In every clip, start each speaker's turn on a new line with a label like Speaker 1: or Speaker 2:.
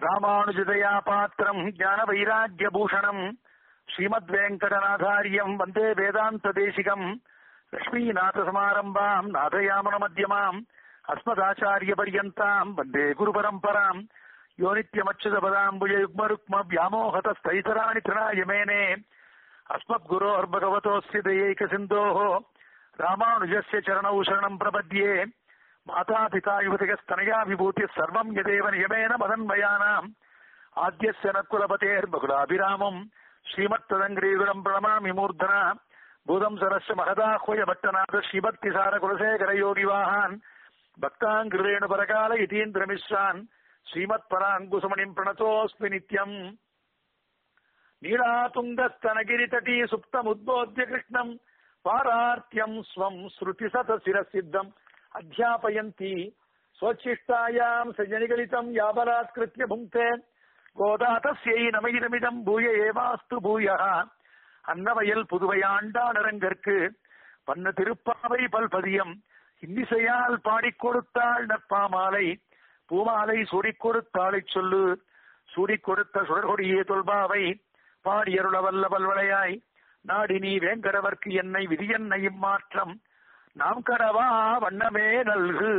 Speaker 1: ராமானுஜதயா பாத்திரம் ஞான வைராக்கிய பூஷணம் ஸ்ரீமத் வெங்கடநாதாரியம் வந்தே வேதாந்த தேசிகம் லட்சுமிநாத சமாரம்பாம் நாதயாமன மத்தியமாம் அஸ்மதாச்சாரிய பரியந்தாம் வந்தே குரு பரம்பராம் யோ நித்யமச்சுத பதாம்புஜ யுக்ம ருக்ம வியாமோகதஸ்தைதராணி திருணாய மேனே அஸ்மத் குரோர்பகவதோஸ்ய தயைக சிந்தோः ராமானுஜஸ்ய சரணௌ சரணம் பிரபத்யே மாதா பிதா யுவதிகஸ்தனயா விபூதி சர்வம் யதேவ நியமேன மதன்மயானாம் ஆத்யஸ்ய நக்குலபதேர்பகுலாபிராமம் ஸ்ரீமத்ததங்கிரீகுலம் பிரணமாமி மூர்தனா பூதம் சரஸ்ய மகதாஹ்வய பட்டநாத ஸ்ரீபக்திசார குலசேகர யோகிவாகான் பக்தாங்கிருதேணு பரகால யதீந்திரமிஸ்ரான் ஸ்ரீமத் பராங்குசுமணிம் பிரணதோஸ்மி நித்யம் நீராதுங்கஸ்தனகிரிதटी சுப்தமுத்போத்ய கிருஷ்ணம் பாரார்த்தியம் ஸ்வம் ஸ்ருதி சதசிரசித்தம் அத்தியாபயந்தி स्वच्छिष्टायाम् सजनिगलितम् याबलात्कृत्य भुङ्क्ते गोदा तस्यै नमैदमिदम् भूय एवास्तु भूयः அன்னவயல் புதுவையாண்டானரங்கற்கு பன்ன திருப்பாவை பல்பதியம் இன்னிசையால் பாடிக் கொடுத்தாள் நற்பாமாலை பூமாலை சூடிக் கொடுத்தாளைச் சொல்லு சூடிக் கொடுத்த சுடர்கொடியே தொல்பாவை பாடியருள வல்ல பல்வளையாய் நாடி நீ வேங்கடவர்க்கு என்னை விதியன்னையும் மாற்றம் நாம் கடவா வண்ணமே நல்கு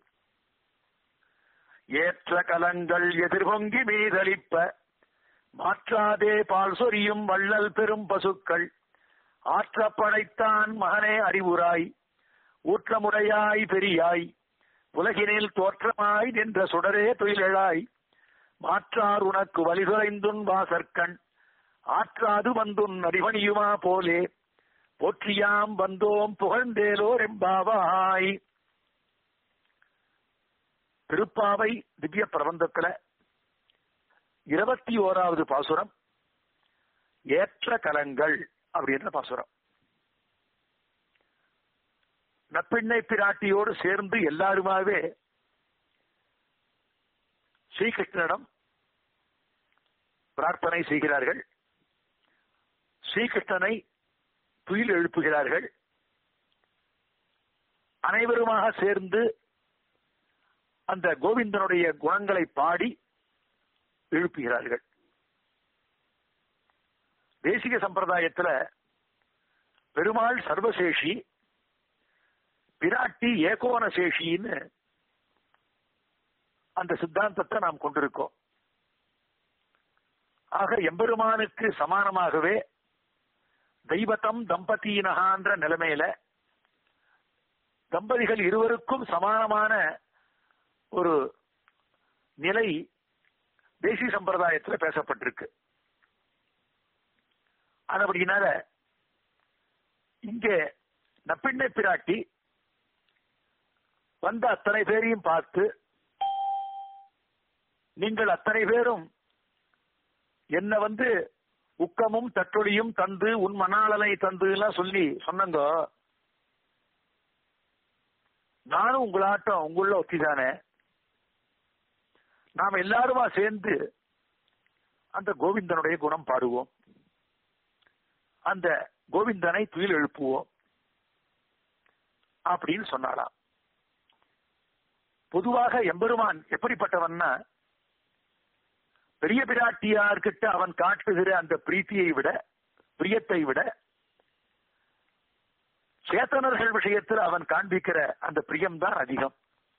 Speaker 1: ஏற்ற கலங்கள் எதிர்பொங்கி மீதளிப்ப மாற்றாதே பால் சொரியும் வள்ளல் பெரும் பசுக்கள் ஆற்ற படைத்தான் மகனே அறிவுராய் ஊற்றமுடையாய் பெரியாய் உலகினில் தோற்றமாய் நின்ற சுடரே துயிலழாய் மாற்றார் உனக்கு வலிதுரைந்துன் வாசற்கண் ஆற்றாது வந்துன் அடிபணியுமா போலே போற்றியாம் வந்தோம் புகழ்ந்தேலோர் எம்பாவாய் திருப்பாவை திவ்ய பிரபந்தத்துல இருபத்தி ஓராவது பாசுரம் ஏற்ற கலங்கள் அப்படின்ற பாசுரம் நப்பிண்ணை பிராட்டியோடு சேர்ந்து எல்லாருமாவே ஸ்ரீகிருஷ்ணனிடம் பிரார்த்தனை செய்கிறார்கள் ஸ்ரீகிருஷ்ணனை துயில் எழுப்புகிறார்கள் அனைவருமாக சேர்ந்து அந்த கோவிந்தனுடைய குணங்களை பாடி எழுப்புகிறார்கள் தேசிக சம்பிரதாயத்துல பெருமாள் சர்வசேஷி பிராட்டி ஏகோன சேஷின்னு அந்த சித்தாந்தத்தை நாம் கொண்டிருக்கோம் ஆக எம்பெருமானுக்கு சமானமாகவே தெய்வத்தம் தம்பதியினகான்ற நிலைமையில தம்பதிகள் இருவருக்கும் சமானமான ஒரு நிலை தேசிய சம்பிரதாயத்தில் பேசப்பட்டிருக்கு அதுபடினால இங்கே நப்பிண்ணை பிராட்டி வந்த அத்தனை பேரையும் பார்த்து நீங்கள் அத்தனை பேரும் என்ன வந்து உக்கமும் தட்டொழியும் தந்து உன் மணாளனை தந்து எல்லாம் சொல்லி சொன்னங்க நானும் உங்களாட்டம் உங்குள்ள ஒத்திதானே நாம் எல்லாருமா சேர்ந்து அந்த கோவிந்தனுடைய குணம் பாடுவோம் அந்த கோவிந்தனை துயில் எழுப்புவோம் அப்படின்னு சொன்னாலாம் பொதுவாக எம்பெருமான் எப்படிப்பட்டவன்னா பெரிய பிராட்டியார்கிட்ட அவன் காட்டுகிற அந்த பிரீத்தியை விட பிரியத்தை விட சேத்தனர்கள் விஷயத்தில் அவன் காண்பிக்கிற அந்த பிரியம்தான் அதிகம்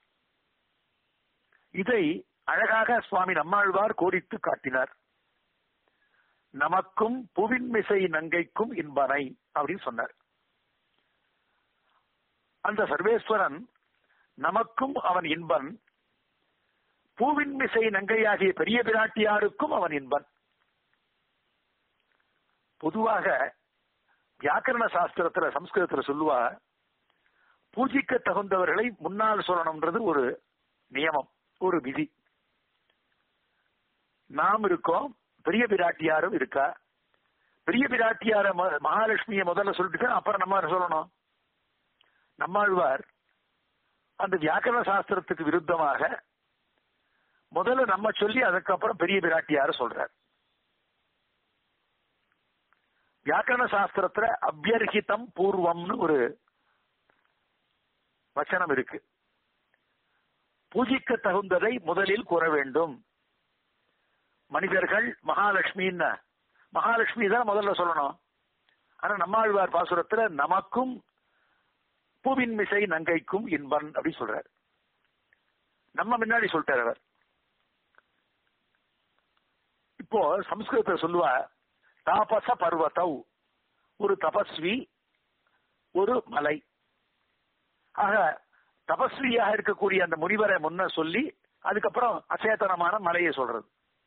Speaker 1: இதை அழகாக சுவாமி நம்மாழ்வார் கோடித்து காட்டினார் நமக்கும் புவின்மிசை நங்கைக்கும் இன்பனை அப்படின்னு சொன்னார் அந்த சர்வேஸ்வரன் நமக்கும் அவன் இன்பன் பூவின் மிசை நங்கையாகிய பெரிய பிராட்டியாருக்கும் அவன் இன்பன் பொதுவாக வியாக்கரண சாஸ்திரத்துல சம்ஸ்கிருதத்துல சொல்லுவா பூஜிக்க தகுந்தவர்களை முன்னால் சொல்லணும்ன்றது ஒரு நியமம் ஒரு விதி நாம் இருக்கோம் பெரிய பிராட்டியாரும் இருக்கா பெரிய பிராட்டியார மகாலட்சுமியை முதல்ல சொல்லிட்டு அப்புறம் நம்ம சொல்லணும் நம்மாழ்வார் அந்த வியாக்கரண சாஸ்திரத்துக்கு விருத்தமாக முதல்ல நம்ம சொல்லி அதுக்கப்புறம் பெரிய பிராட்டியார சொல்றார் வியாக்கரண சாஸ்திரத்துல அபியர்ஹிதம் பூர்வம்னு ஒரு வச்சனம் இருக்கு பூஜிக்க தகுந்ததை முதலில் கூற வேண்டும் மனிதர்கள் மகாலட்சுமின்னு மகாலட்சுமி தான் முதல்ல சொல்லணும் ஆனா நம்மாழ்வார் பாசுரத்துல நமக்கும் பூவின் மிசை நங்கைக்கும் இன்பன் அப்படி சொல்றாரு நம்ம முன்னாடி சொல்லிட்டார் அவர் இப்போ சம்ஸ்கிருதத்தை சொல்லுவா தாபச பர்வதவ் ஒரு தபஸ்வி ஒரு மலை ஆக தபஸ்வியாக இருக்கக்கூடிய அந்த முனிவரை முன்ன சொல்லி அதுக்கப்புறம் அச்சேதனமான மலையை சொல்றது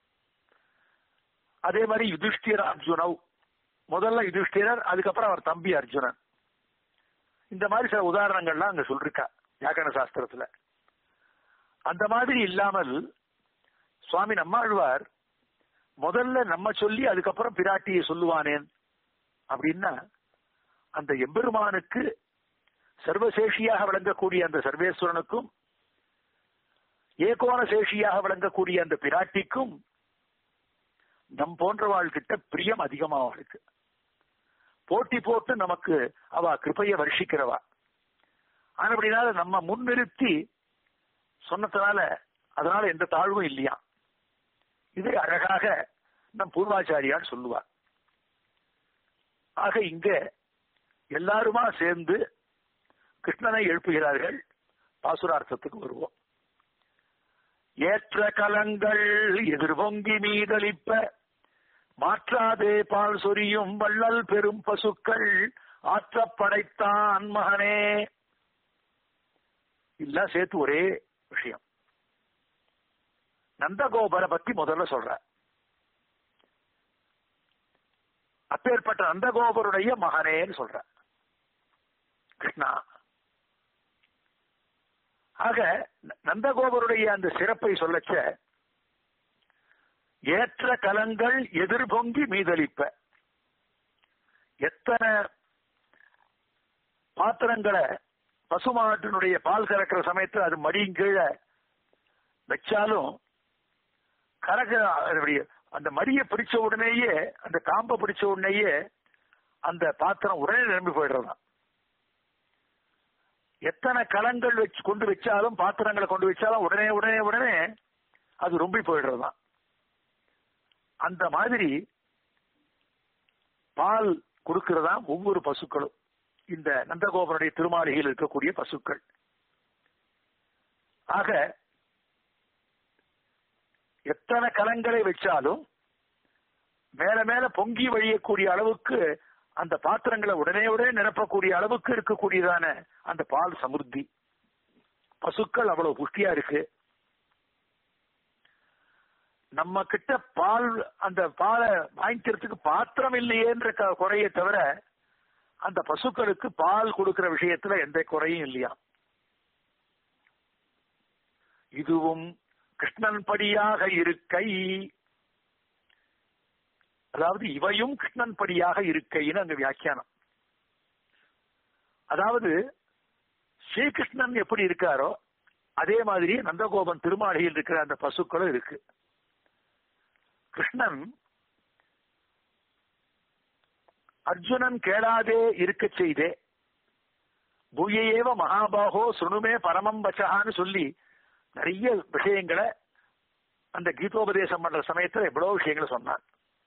Speaker 1: அதே மாதிரி யுதிஷ்டிர அர்ஜுனவ் முதல்ல யுதிஷ்டிரர் அதுக்கப்புறம் அவர் தம்பி அர்ஜுனன் இந்த மாதிரி சில உதாரணங்கள்லாம் அங்க சொல்லிருக்கா வியாக்கரண சாஸ்திரத்துல அந்த மாதிரி இல்லாமல் சுவாமி நம்மாழ்வார் முதல்ல நம்ம சொல்லி அதுக்கப்புறம் பிராட்டியை சொல்லுவானேன் அப்படின்னா அந்த எம்பெருமானுக்கு சர்வசேஷியாக விளங்கக்கூடிய அந்த சர்வேஸ்வரனுக்கும் ஏகோன சேஷியாக விளங்கக்கூடிய அந்த பிராட்டிக்கும் நம் போன்றவாழ்கிட்ட பிரியம் அதிகமாக இருக்கு போட்டி போட்டு நமக்கு அவ கிருப்பைய வருஷிக்கிறவா ஆனபடினால நம்ம முன்னிறுத்தி சொன்னதுனால அதனால எந்த தாழ்வும் இல்லையா இது அழகாக நம் பூர்வாச்சாரியார் சொல்லுவார் ஆக இங்க எல்லாருமா சேர்ந்து கிருஷ்ணனை எழுப்புகிறார்கள் பாசுரார்த்தத்துக்கு வருவோம் ஏற்ற கலங்கள் எதிர்பொங்கி மீதளிப்ப மாற்றாதே பால் சொரியும் வள்ளல் பெரும் பசுக்கள் ஆற்றப் படைத்தான் மகனே இல்ல சேர்த்து ஒரே விஷயம் நந்தகோபரை பத்தி முதல்ல சொல்ற அப்பேற்பட்ட நந்தகோபருடைய மகனேன்னு சொல்ற கிருஷ்ணா ஆக நந்தகோபருடைய அந்த சிறப்பை சொல்லச்ச ஏற்ற கலங்கள் எதிர்பொங்கி மீதளிப்ப எத்தனை பாத்திரங்களை பசுமாட்டினுடைய பால் கறக்கிற சமயத்துல அது மடியும் கீழே வச்சாலும் கறக்க அதனுடைய அந்த மடியை பிடிச்ச உடனேயே அந்த காம்பை பிடிச்ச உடனேயே அந்த பாத்திரம் உடனே நிரம்பி போயிடுறதாம் எத்தனை கலங்கள் வச்சு கொண்டு வச்சாலும் பாத்திரங்களை கொண்டு வச்சாலும் உடனே உடனே உடனே அது ரொம்பி போயிடுறதாம் அந்த மாதிரி பால் கொடுக்கிறதா ஒவ்வொரு பசுக்களும் இந்த நந்தகோபனுடைய திருமாளிகையில் இருக்கக்கூடிய பசுக்கள் ஆக எத்தனை கலங்களை வச்சாலும் மேல மேல பொங்கி வழியக்கூடிய அளவுக்கு அந்த பாத்திரங்களை உடனே உடனே நிரப்பக்கூடிய அளவுக்கு இருக்கக்கூடியதான அந்த பால் சமுர்த்தி பசுக்கள் அவ்வளவு புஷ்டியா இருக்கு நம்ம கிட்ட பால் அந்த பாலை வாங்கிக்கிறதுக்கு பாத்திரம் இல்லையேன்ற க- குறையை தவிர அந்த பசுக்களுக்கு பால் கொடுக்கிற விஷயத்துல எந்த குறையும் இல்லையா இதுவும் கிருஷ்ணன் படியாக இருக்கை அதாவது இவையும் கிருஷ்ணன் படியாக இருக்கைன்னு அங்க வியாக்கியானம் அதாவது ஸ்ரீகிருஷ்ணன் எப்படி இருக்காரோ அதே மாதிரி நந்தகோபன் திருமாளிகையில் இருக்கிற அந்த பசுக்களும் இருக்கு கிருஷ்ணன் அர்ஜுனன் கேளாதே இருக்க செய்தே பூயேவ மகாபாகோ சுணுமே பரமம் வச்சகான்னு சொல்லி நிறைய விஷயங்களை அந்த கீதோபதேசம் பண்ற சமயத்துல எவ்வளவு விஷயங்களை சொன்னான்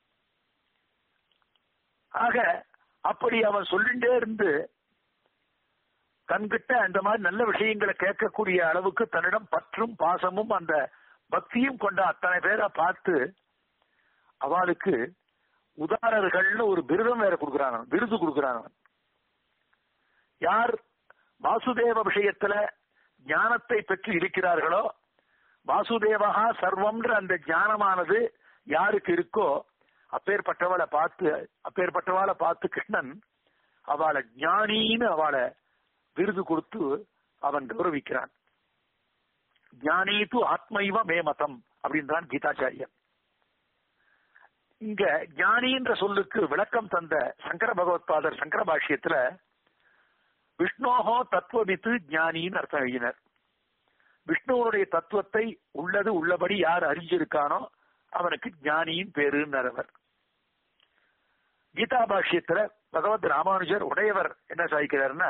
Speaker 1: ஆக அப்படி அவன் சொல்லிட்டே இருந்து தன்கிட்ட அந்த மாதிரி நல்ல விஷயங்களை கேட்கக்கூடிய அளவுக்கு தன்னிடம் பற்றும் பாசமும் அந்த பக்தியும் கொண்ட அத்தனை பேரை பார்த்து அவளுக்கு உதாரர்கள்னு ஒரு விருதம் வேற கொடுக்கிறான் அவன். விருது கொடுக்கிறான் அவன். யார் வாசுதேவ விஷயத்துல ஞானத்தை பெற்று இருக்கிறார்களோ வாசுதேவகா சர்வம்ன்ற அந்த ஞானமானது யாருக்கு இருக்கோ அப்பேற்பட்டவளை பார்த்து அப்பேற்பட்டவளை பார்த்து கிருஷ்ணன் அவளை ஞானின்னு அவளை விருது கொடுத்து அவன் கௌரவிக்கிறான் ஞானி து ஆத்மைவ மே மதம் அப்படின்றான் கீதாச்சாரியன் இங்க ஞானின்ற சொல்லுக்கு விளக்கம் தந்த சங்கர பகவத்பாதர் சங்கர பாஷ்யத்துல விஷ்ணோகோ தத்துவவித்து ஞானின்னு அர்த்தம் எழுதினர் விஷ்ணுவனுடைய தத்துவத்தை உள்ளது உள்ளபடி யார் அறிஞ்சிருக்கானோ அவனுக்கு ஞானியின் பேருன்னர் அவர் கீதா பாஷ்யத்துல பகவத் ராமானுஜர் உடையவர் என்ன சாதிக்கிறார்னா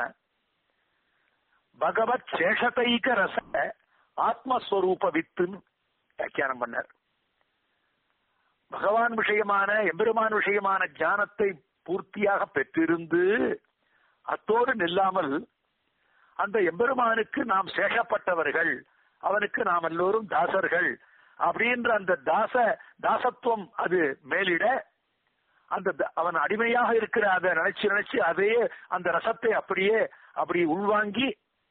Speaker 1: பகவத் சேஷதைக ரச ஆத்மஸ்வரூப வித்துன்னு வியாக்கியானம் பண்ணார் பகவான் விஷயமான எம்பெருமான் விஷயமான ஞானத்தை பூர்த்தியாக பெற்றிருந்து அத்தோடு நில்லாமல் அந்த எம்பெருமானுக்கு நாம் சேஷப்பட்டவர்கள் அவனுக்கு நாம் எல்லோரும் தாசர்கள் அப்படின்ற அந்த தாச தாசத்துவம் அது மேலிட அந்த த- அவன் அடிமையாக இருக்கிற அதை நினைச்சு நினைச்சு அதையே அந்த ரசத்தை அப்படியே அப்படி உள்வாங்கி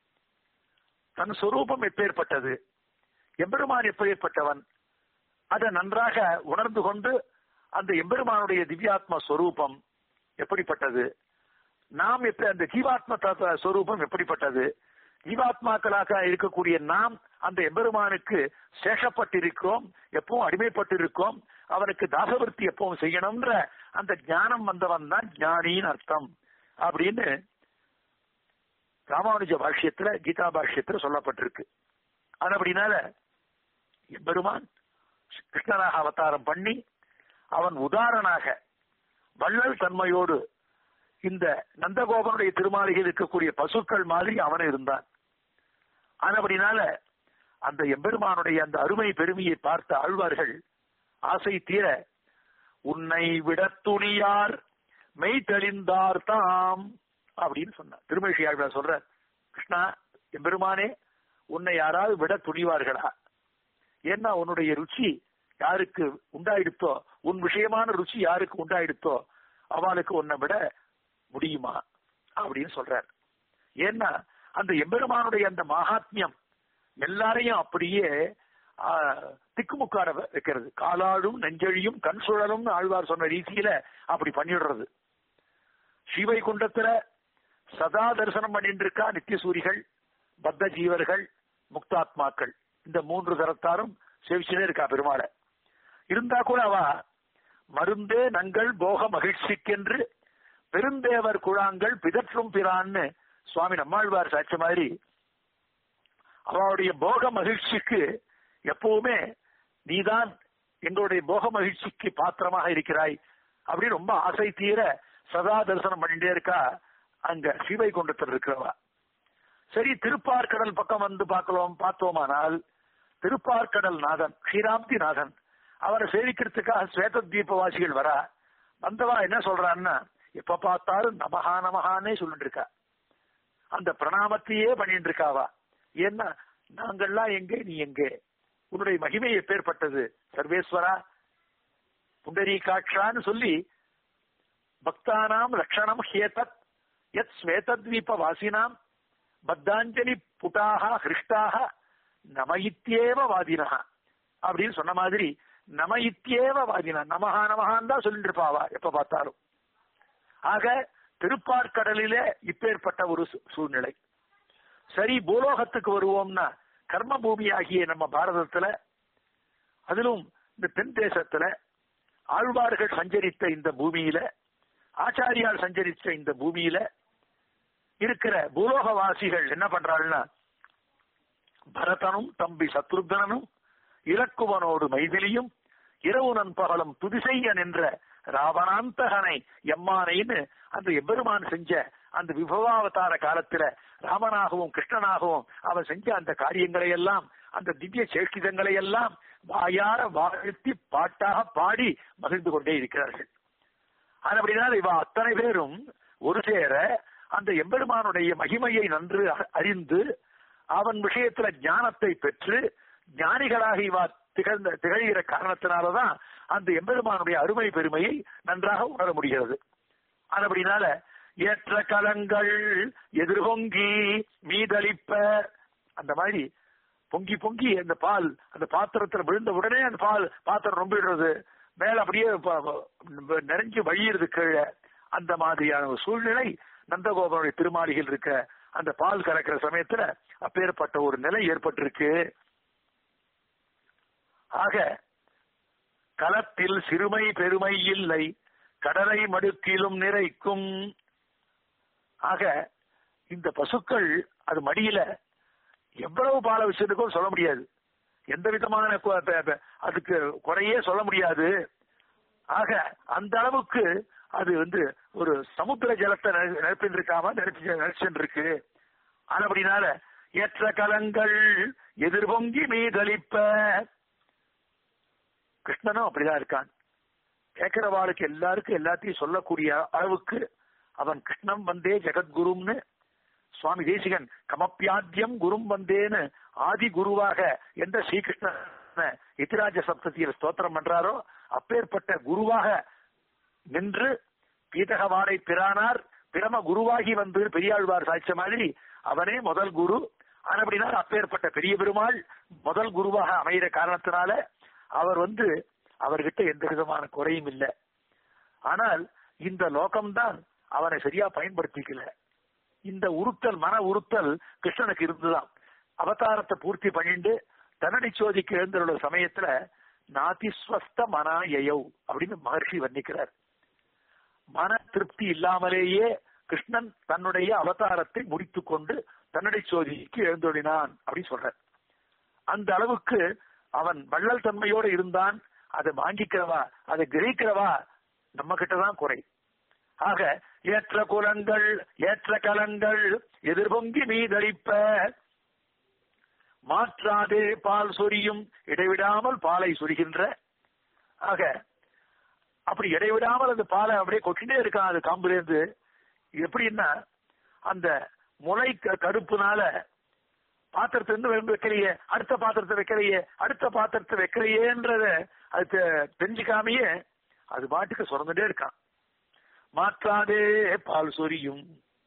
Speaker 1: தன் சொரூபம் எப்பேற்பட்டது எம்பெருமான் எப்பேற்பட்டவன் அதை நன்றாக உணர்ந்து கொண்டு அந்த எம்பெருமானுடைய திவ்யாத்ம ஸ்வரூபம் எப்படிப்பட்டது நாம் எப்ப அந்த ஜீவாத்ம தத்துவ ஸ்வரூபம் எப்படிப்பட்டது ஜீவாத்மாக்களாக இருக்கக்கூடிய நாம் அந்த எம்பெருமானுக்கு சேஷப்பட்டிருக்கிறோம் எப்பவும் அடிமைப்பட்டிருக்கோம் அவனுக்கு தாசவர்த்தி எப்பவும் செய்யணும்ன்ற அந்த ஞானம் வந்தவன் தான் ஞானின்னு அர்த்தம் அப்படின்னு ராமானுஜ பாஷ்யத்துல கீதா பாஷ்யத்துல சொல்லப்பட்டிருக்கு அது அப்படினால எம்பெருமான் கிருஷ்ணனாக அவதாரம் பண்ணி அவன் உதாரணாக வள்ளல் தன்மையோடு இந்த நந்தகோபனுடைய திருமாளிகையில் இருக்கக்கூடிய பசுக்கள் மாதிரி அவன் இருந்தான் ஆனபடினால அந்த எம்பெருமானுடைய அந்த அருமை பெருமையை பார்த்த ஆழ்வார்கள் ஆசை தீர உன்னை விட துணியார் மெய் தெளிந்தார் தாம் அப்படின்னு சொன்னார் திருமழிசை ஆழ்வார் சொல்ற கிருஷ்ணா எம்பெருமானே உன்னை யாராவது விட துணிவார்களா ஏன்னா உன்னுடைய ருச்சி யாருக்கு உண்டாயிடுத்தோ உன் விஷயமான ருச்சி யாருக்கு உண்டாயிடுத்தோ அவளுக்கு உன்னை விட முடியுமா அப்படின்னு சொல்றார் ஏன்னா அந்த எம்பெருமானுடைய அந்த மகாத்மியம் எல்லாரையும் அப்படியே ஆ, திக்குமுக்காட வைக்கிறது காலாடும் நெஞ்சழியும் கண் சுழலும் ஆழ்வார் சொன்ன ரீதியில அப்படி பண்ணிடுறது ஸ்ரீவைகுண்டத்துல சதா தரிசனம் பண்ணிட்டு இருக்கா நித்தியசூரிகள் பத்த ஜீவர்கள் முக்தாத்மாக்கள் இந்த மூன்று தரத்தாரும் சேவிச்சுட்டே இருக்கா பெருமாளை இருந்தா கூட அவ மருந்தே நங்கள் போக மகிழ்ச்சிக்கென்று பெருந்தேவர் குழாங்கள் பிதற்றும் பிரான்னு சுவாமி நம்மாழ்வார் சாட்சி மாதிரி அவளுடைய போக மகிழ்ச்சிக்கு எப்பவுமே நீதான் எங்களுடைய போக மகிழ்ச்சிக்கு பாத்திரமாக இருக்கிறாய் அப்படின்னு ரொம்ப ஆசை தீர சதா தரிசனம் பண்ணிட்டே இருக்கா அங்க ஸ்ரீவைகுண்டத்தில் இருக்கிறவா சரி திருப்பார்கடல் பக்கம் வந்து பார்க்கலாம் பார்த்தோமானால் திருப்பார்கடல் நாதன் ஸ்ரீராம்தி நாதன் அவரை சேவிக்கிறதுக்காக ஸ்வேத தீபவாசிகள் வரா வந்தவா என்ன சொல்றான்னா எப்ப பார்த்தாலும் நமஹா நமஹானே சொல்லிட்டு இருக்கா அந்த பிரணாமத்தையே பண்ணிட்டு இருக்காவா ஏன்னா நாங்கள்லாம் எங்கே நீ எங்கே உன்னுடைய மகிமை எப்பேற்பட்டது சர்வேஸ்வரா புண்டரீகாட்சான்னு சொல்லி பக்தானாம் லட்சணம் ஹேதத் யத் ஸ்வேதத்வீப வாசினாம் பத்தாஞ்சலி புட்டாக ஹிருஷ்டாக நம இத்தியேவ வாதினா அப்படின்னு சொன்ன மாதிரி நம இத்தியேவ வாதினா நமஹா நமஹான் தான் சொல்லிட்டு இருப்பாவா எப்ப பார்த்தாலும் ஆக திருப்பார்கடலிலே இப்பேற்பட்ட ஒரு சூ- சூழ்நிலை சரி பூலோகத்துக்கு வருவோம்னா கர்ம பூமி ஆகிய நம்ம பாரதத்துல அதிலும் இந்த தென் தேசத்துல ஆழ்வார்கள் சஞ்சரித்த இந்த பூமியில ஆச்சாரியார் சஞ்சரித்த இந்த பூமியில இருக்கிற பூலோகவாசிகள் என்ன பண்றாங்கன்னா பரதனும் தம்பி சத்ருக்னனும் இலக்குவனோடு மைதிலியும் இரவு நண்பகலும் துதிசெய்ய நின்ற ராவணாந்தகனை எம்மானைன்னு அந்த எம்பெருமான் செஞ்ச அந்த விபவாவதார காலத்துல ராமனாகவும் கிருஷ்ணனாகவும் அவன் செஞ்ச அந்த காரியங்களை எல்லாம் அந்த திவ்ய சேஷ்டிதங்களை எல்லாம் வாயார வாழ்த்தி பாட்டாக பாடி மகிழ்ந்து கொண்டே இருக்கிறார்கள் அது அப்படினால் இவ அத்தனை பேரும் ஒரு சேர அந்த எம்பெருமானுடைய மகிமையை நன்று அ- அறிந்து அவன் விஷயத்துல ஞானத்தை பெற்று ஞானிகளாக இவ திகழ்ந்த திகழ்கிற காரணத்தினாலதான் அந்த எம்பெருமானுடைய அருமை பெருமையை நன்றாக உணர முடிகிறது அது அப்படினால ஏற்ற கலங்கள் எதிர்பொங்கி மீதளிப்ப அந்த மாதிரி பொங்கி பொங்கி அந்த பால் அந்த பாத்திரத்துல விழுந்த உடனே அந்த பால் பாத்திரம் ரொம்பிடுறது மேல அப்படியே ப- ப- நிறைஞ்சு வழியிறது கீழே அந்த மாதிரியான ஒரு சூழ்நிலை நந்தகோபனுடைய திருமாளிகள் இருக்க அந்த பால் கறக்கிற சமயத்துல அப்பேற்பட்ட ஒரு நிலை ஏற்பட்டிருக்கு ஆக களத்தில் சிறுமை பெருமை இல்லை கடலை மடுக்கிலும் நிறைக்கும் ஆக இந்த பசுக்கள் அது மடியில எவ்வளவு பால வச்சிருக்கோம் சொல்ல முடியாது எந்த விதமான கு- ப- ப- அதுக்கு குறையே சொல்ல முடியாது ஆக அந்த அளவுக்கு அது வந்து ஒரு சமுத்திர ஜலத்தை நிரப்பின்னு இருக்காம நிரப்பி நினைச்சுட்டு இருக்கு அப்படினால ஏற்ற கலங்கள் எதிர்பொங்கி மீதளிப்ப கிருஷ்ணனும் அப்படிதான் இருக்கான் கேட்கிறவாளுக்கு எல்லாருக்கும் எல்லாத்தையும் சொல்லக்கூடிய அளவுக்கு அவன் கிருஷ்ணம் வந்தே ஜெகத்குரும்னு சுவாமி தேசிகன் கமப்பியாத்தியம் குரும் வந்தேன்னு ஆதி குருவாக எந்த ஸ்ரீகிருஷ்ண இத்திராஜ சப்தத்தியில் ஸ்தோத்திரம் பண்றாரோ அப்பேற்பட்ட குருவாக நின்று பீதகவாடை பிரானார் பிரம குருவாகி வந்து பெரியாழ்வார் சாய்ச்ச மாதிரி அவனே முதல் குரு ஆனபடினால் அப்பேற்பட்ட பெரிய பெருமாள் முதல் குருவாக அமைகிற காரணத்தினால அவர் வந்து அவர்கிட்ட எந்த விதமான குறையும் இல்லை ஆனால் இந்த லோகம்தான் அவனை சரியா பயன்படுத்திக்கல இந்த உறுத்தல் மன உறுத்தல் கிருஷ்ணனுக்கு இருந்துதான் அவதாரத்தை பூர்த்தி பண்ணிட்டு தன்னடி சோதிக்கு எழுந்துள்ள சமயத்துல நாதிஸ்வஸ்த மனாயயௌ அப்படின்னு மகர்ஷி வர்ணிக்கிறார் மன திருப்தி இல்லாமலேயே கிருஷ்ணன் தன்னுடைய அவதாரத்தை முடித்துக் கொண்டு தன்னடி சோதிக்கு எழுந்தொழினான் அப்படின்னு சொல்றார் அந்த அளவுக்கு அவன் வள்ளல் தன்மையோடு இருந்தான் அதை வாங்கிக்கிறவா அதை கிரகிக்கிறவா நம்ம கிட்டதான் குறை ஆக ஏற்ற குலங்கள் ஏற்ற கலங்கள் எதிர்பொங்கி மீதளிப்ப மாற்றாதே பால் சொரியும் இடைவிடாமல் பாலை சொரிகின்ற ஆக அப்படி இடைவிடாமல் அந்த பாலை அப்படியே கொட்டிட்டே இருக்கான் அது காம்புலேருந்து எப்படின்னா அந்த முளை க- கடுப்புனால பாத்திரத்தை இருந்து வைக்கலையே அடுத்த பாத்திரத்தை வைக்கலையே அடுத்த பாத்திரத்தை வைக்கலையேன்றத அது தெ- தெரிஞ்சுக்காமையே அது பாட்டுக்கு சுரந்துட்டே இருக்கான் மாற்றாதே பால் சொரியும்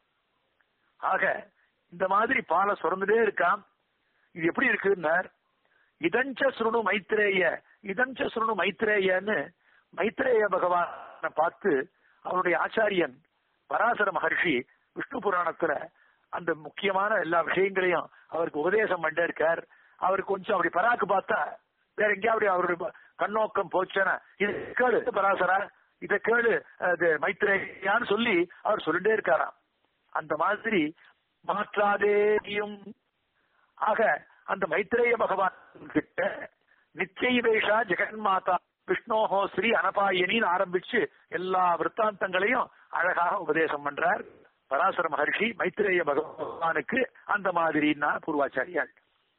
Speaker 1: ஆக இந்த மாதிரி பாலை சுரந்துட்டே இருக்கான் இது எப்படி இருக்குன்னார் இதஞ்ச சுருணு மைத்ரேய இதஞ்ச சுருணு மைத்ரேயன்னு மைத்ரேய பகவானை பார்த்து அவருடைய ஆச்சாரியன் பராசர மகர்ஷி விஷ்ணு புராணத்துல அந்த முக்கியமான எல்லா விஷயங்களையும் அவருக்கு உபதேசம் பண்ணே இருக்கார் அவருக்கு கொஞ்சம் அப்படி பராக்கு பார்த்தா வேற எங்கேயாவது அவருடைய ப- கண்ணோக்கம் போச்சுன்னா இது கேளு பராசரா இத கேளு அது மைத்ரேயான்னு சொல்லி அவர் சொல்லிட்டே இருக்காராம் அந்த மாதிரி மாற்றாதேயும் ஆக அந்த மைத்ரேய பகவான் கிட்ட நிச்சயவேஷா ஜெகன்மாதா விஷ்ணோஹோ ஸ்ரீ அனபாயனின்னு ஆரம்பிச்சு எல்லா விற்த்தாந்தங்களையும் அழகாக உபதேசம் பண்றார் பராசர மகர்ஷி மைத்ரேய பகவானுக்கு அந்த மாதிரின்னா பூர்வாச்சாரியாள்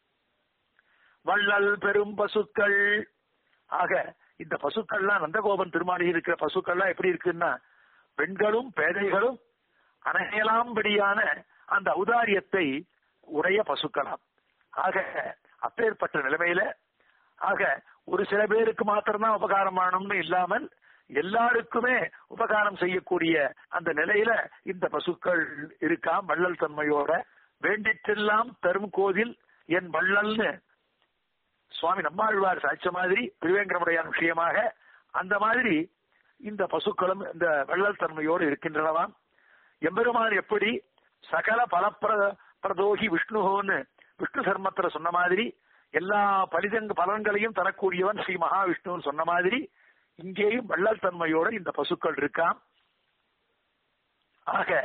Speaker 1: வள்ளல் பெரும் பசுக்கள் ஆக இந்த பசுக்கள்லாம் நந்தகோபன் திருமாளியில் இருக்கிற பசுக்கள்லாம் எப்படி இருக்குன்னா பெண்களும் பேதைகளும் அணையலாம்படியான அந்த ஔதாரியத்தை உடைய பசுக்களாம் ஆக அப்பேற்பட்ட நிலைமையில ஆக ஒரு சில பேருக்கு மாத்திரம்தான் உபகாரம் பண்ணணும்னு இல்லாமல் எல்லாருக்குமே உபகாரம் செய்யக்கூடிய அந்த நிலையில இந்த பசுக்கள் இருக்காம் வள்ளல் தன்மையோட வேண்டிற்றெல்லாம் தரும் கோதில் என் வள்ளல்னு சுவாமி நம்மாழ்வார் சாய்ச்ச மாதிரி திருவேங்கடமுடையான் விஷயமாக அந்த மாதிரி இந்த பசுக்களும் இந்த வள்ளல் தன்மையோடு இருக்கின்றனவாம் எம்பெருமான் எப்படி சகல பலப்பிர பிரதோகி விஷ்ணுன்னு விஷ்ணு சர்மத்துல சொன்ன மாதிரி எல்லா பலிதங்க பலன்களையும் தரக்கூடியவன் ஸ்ரீ மகாவிஷ்ணுன்னு சொன்ன மாதிரி இங்கேயும் வள்ளல் தன்மையோட இந்த பசுக்கள் இருக்காம் ஆக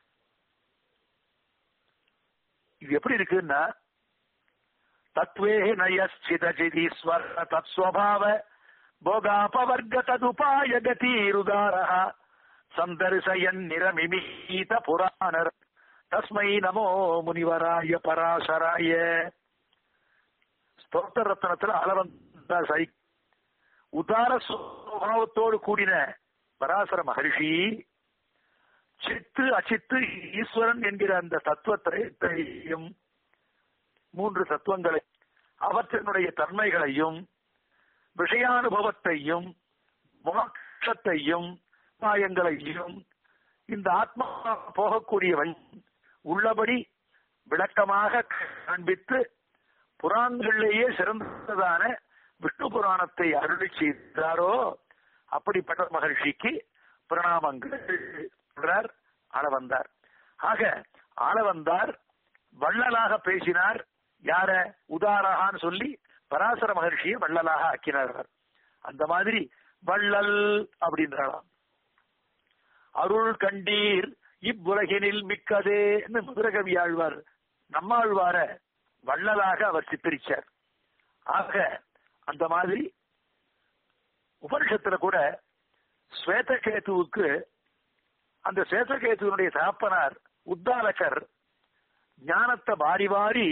Speaker 1: இது எப்படி இருக்குன்னா தத்வே நயஸ்சிதஜிதீஸ்வர் தத்ஸ்வபாவ போகாபவர்க ததுபாய கதீருதாரः சந்தர்சயன் நிரமிமீத புராணர் தஸ்மை நமோ முனிவராய பராசராய ஸ்தோத்திர ரத்னத்துல அளவந்த சை உதார சுபாவத்தோடு கூடின பராசர மகர்ஷி சித்து அச்சித்து ஈஸ்வரன் என்கிற அந்த தத்துவத்தையும் மூன்று தத்துவங்களை அவற்றினுடைய தன்மைகளையும் விஷயானுபவத்தையும் மோட்சத்தையும் மாயங்களையும் இந்த ஆத்மா போகக்கூடிய வழி உள்ளபடி விளக்கமாக காண்பித்து புராணங்களிலேயே சிறந்ததான விஷ்ணு புராணத்தை அருளி செய்தாரோ அப்படிப்பட்ட மகர்ஷிக்கு பிரணாமங்கள் என்றார் ஆள வந்தார் ஆக ஆள வந்தார் வள்ளலாக பேசினார் யார உதாரகான்னு சொல்லி பராசர மகர்ஷியை வள்ளலாக ஆக்கினார் அவர். அந்த மாதிரி வள்ளல் அப்படின்றாராம் அருள் கண்டீர் இவ்வுலகினில் மிக்கதேன்னு மதுரகவி ஆழ்வார் நம்மாழ்வார வள்ளலாக அவர் சித்தரிச்சார் ஆக அந்த மாதிரி உபனிஷத்துல கூட ஸ்வேதகேதுவுக்கு அந்த ஸ்வேதகேதுவனுடைய தகப்பனார் உத்தாலகர் ஞானத்தை வாரி வாரி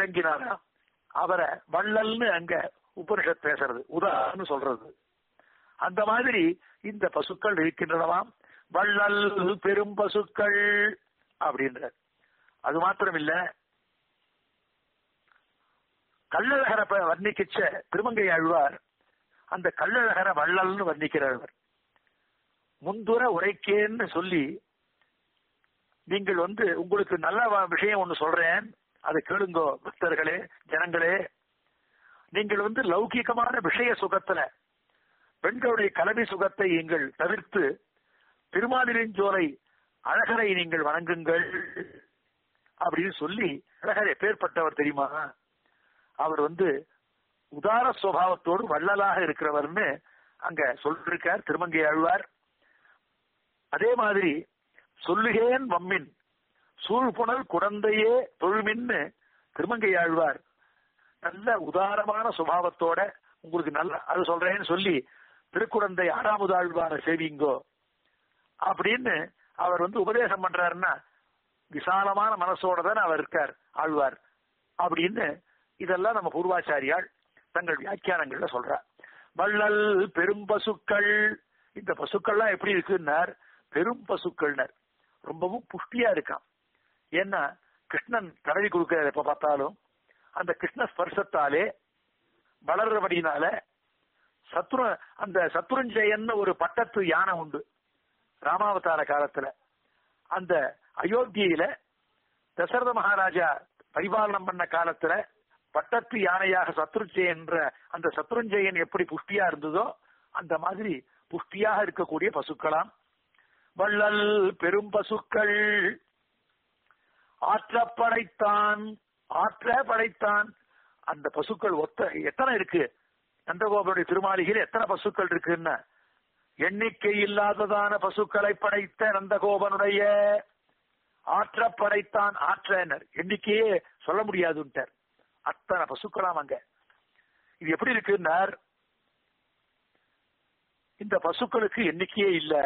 Speaker 1: வழங்கினாராம் அவரை வள்ளல்னு அங்க உபனிஷத் பேசுறது உதான்னு சொல்றது அந்த மாதிரி இந்த பசுக்கள் இருக்கின்றனவாம் வள்ளல் பெரும் பசுக்கள் அப்படின்ற அது மாத்திரம் இல்ல கள்ளழகரை ப- வர்ணிக்கிச்ச திருமங்கை ஆழ்வார் அந்த கள்ளழகரை வள்ளல்னு வர்ணிக்கிறார் முந்துர உரைக்கேன்னு சொல்லி நீங்கள் வந்து உங்களுக்கு நல்ல வ- விஷயம் ஒண்ணு சொல்றேன் அதை கேளுங்கோ பக்தர்களே ஜனங்களே நீங்கள் வந்து லௌகிகமான விஷய சுகத்துல பெண்களுடைய கலவி சுகத்தை நீங்கள் தவிர்த்து திருமாலிருஞ்சோலை அழகரை நீங்கள் வணங்குங்கள் அப்படின்னு சொல்லி அழகர் எப்பேற்பட்டவர் தெரியுமா அவர் வந்து உதார சுவாவத்தோடு வள்ளலாக இருக்கிறவர்னு அங்க சொல்லிருக்கார் திருமங்கை ஆழ்வார் அதே மாதிரி சொல்லுகேன் வம்மின் சூழ்புணல் குடந்தையே தொழுமின்னு திருமங்கை ஆழ்வார் நல்ல உதாரமான சுபாவத்தோட உங்களுக்கு நல்ல அது சொல்றேன்னு சொல்லி திருக்குடந்தை ஆறாவது ஆழ்வார சேவிங்கோ அப்படின்னு அவர் வந்து உபதேசம் பண்றாருன்னா விசாலமான மனசோட தானே அவர் இருக்கார் ஆழ்வார் அப்படின்னு இதெல்லாம் நம்ம பூர்வாச்சாரியால் தங்கள் வியாக்கியானங்கள்ல சொல்றார் வள்ளல் பெரும் பசுக்கள் இந்த பசுக்கள்லாம் எப்படி இருக்குன்னார் பெரும் பசுக்கள்னர் ரொம்பவும் புஷ்டியா இருக்கான் ஏன்னா கிருஷ்ணன் தடவி கொடுக்கிறார் எப்ப பார்த்தாலும் அந்த கிருஷ்ண ஸ்பர்சத்தாலே வளர்றபடினால சத்ரு அந்த சத்ருஞ்சயன் ஒரு பட்டத்து யானை உண்டு ராமாவதார காலத்துல அந்த அயோத்தியில தசரத மகாராஜா பரிபாலனம் பண்ண காலத்துல பட்டத்து யானையாக சத்ருஞ்சயன் என்ற அந்த சத்ருஞ்சயன் எப்படி புஷ்டியா இருந்ததோ அந்த மாதிரி புஷ்டியாக இருக்கக்கூடிய பசுக்களாம் வள்ளல் பெரும் பசுக்கள் ஆற்ற படைத்தான் ஆற்ற படைத்தான் அந்த பசுக்கள் ஒத்த எத்தனை இருக்கு நந்தகோபனுடைய திருமாளிகையில் எத்தனை பசுக்கள் இருக்குன்னா எண்ணிக்கை இல்லாததான பசுக்களை படைத்த நந்தகோபனுடைய ஆற்ற படைத்தான் ஆற்றனர் எண்ணிக்கையே சொல்ல முடியாதுன்ட்டார் அத்தனை பசுக்களாம் அங்க இது எப்படி இருக்குன்னார் இந்த பசுக்களுக்கு எண்ணிக்கையே இல்ல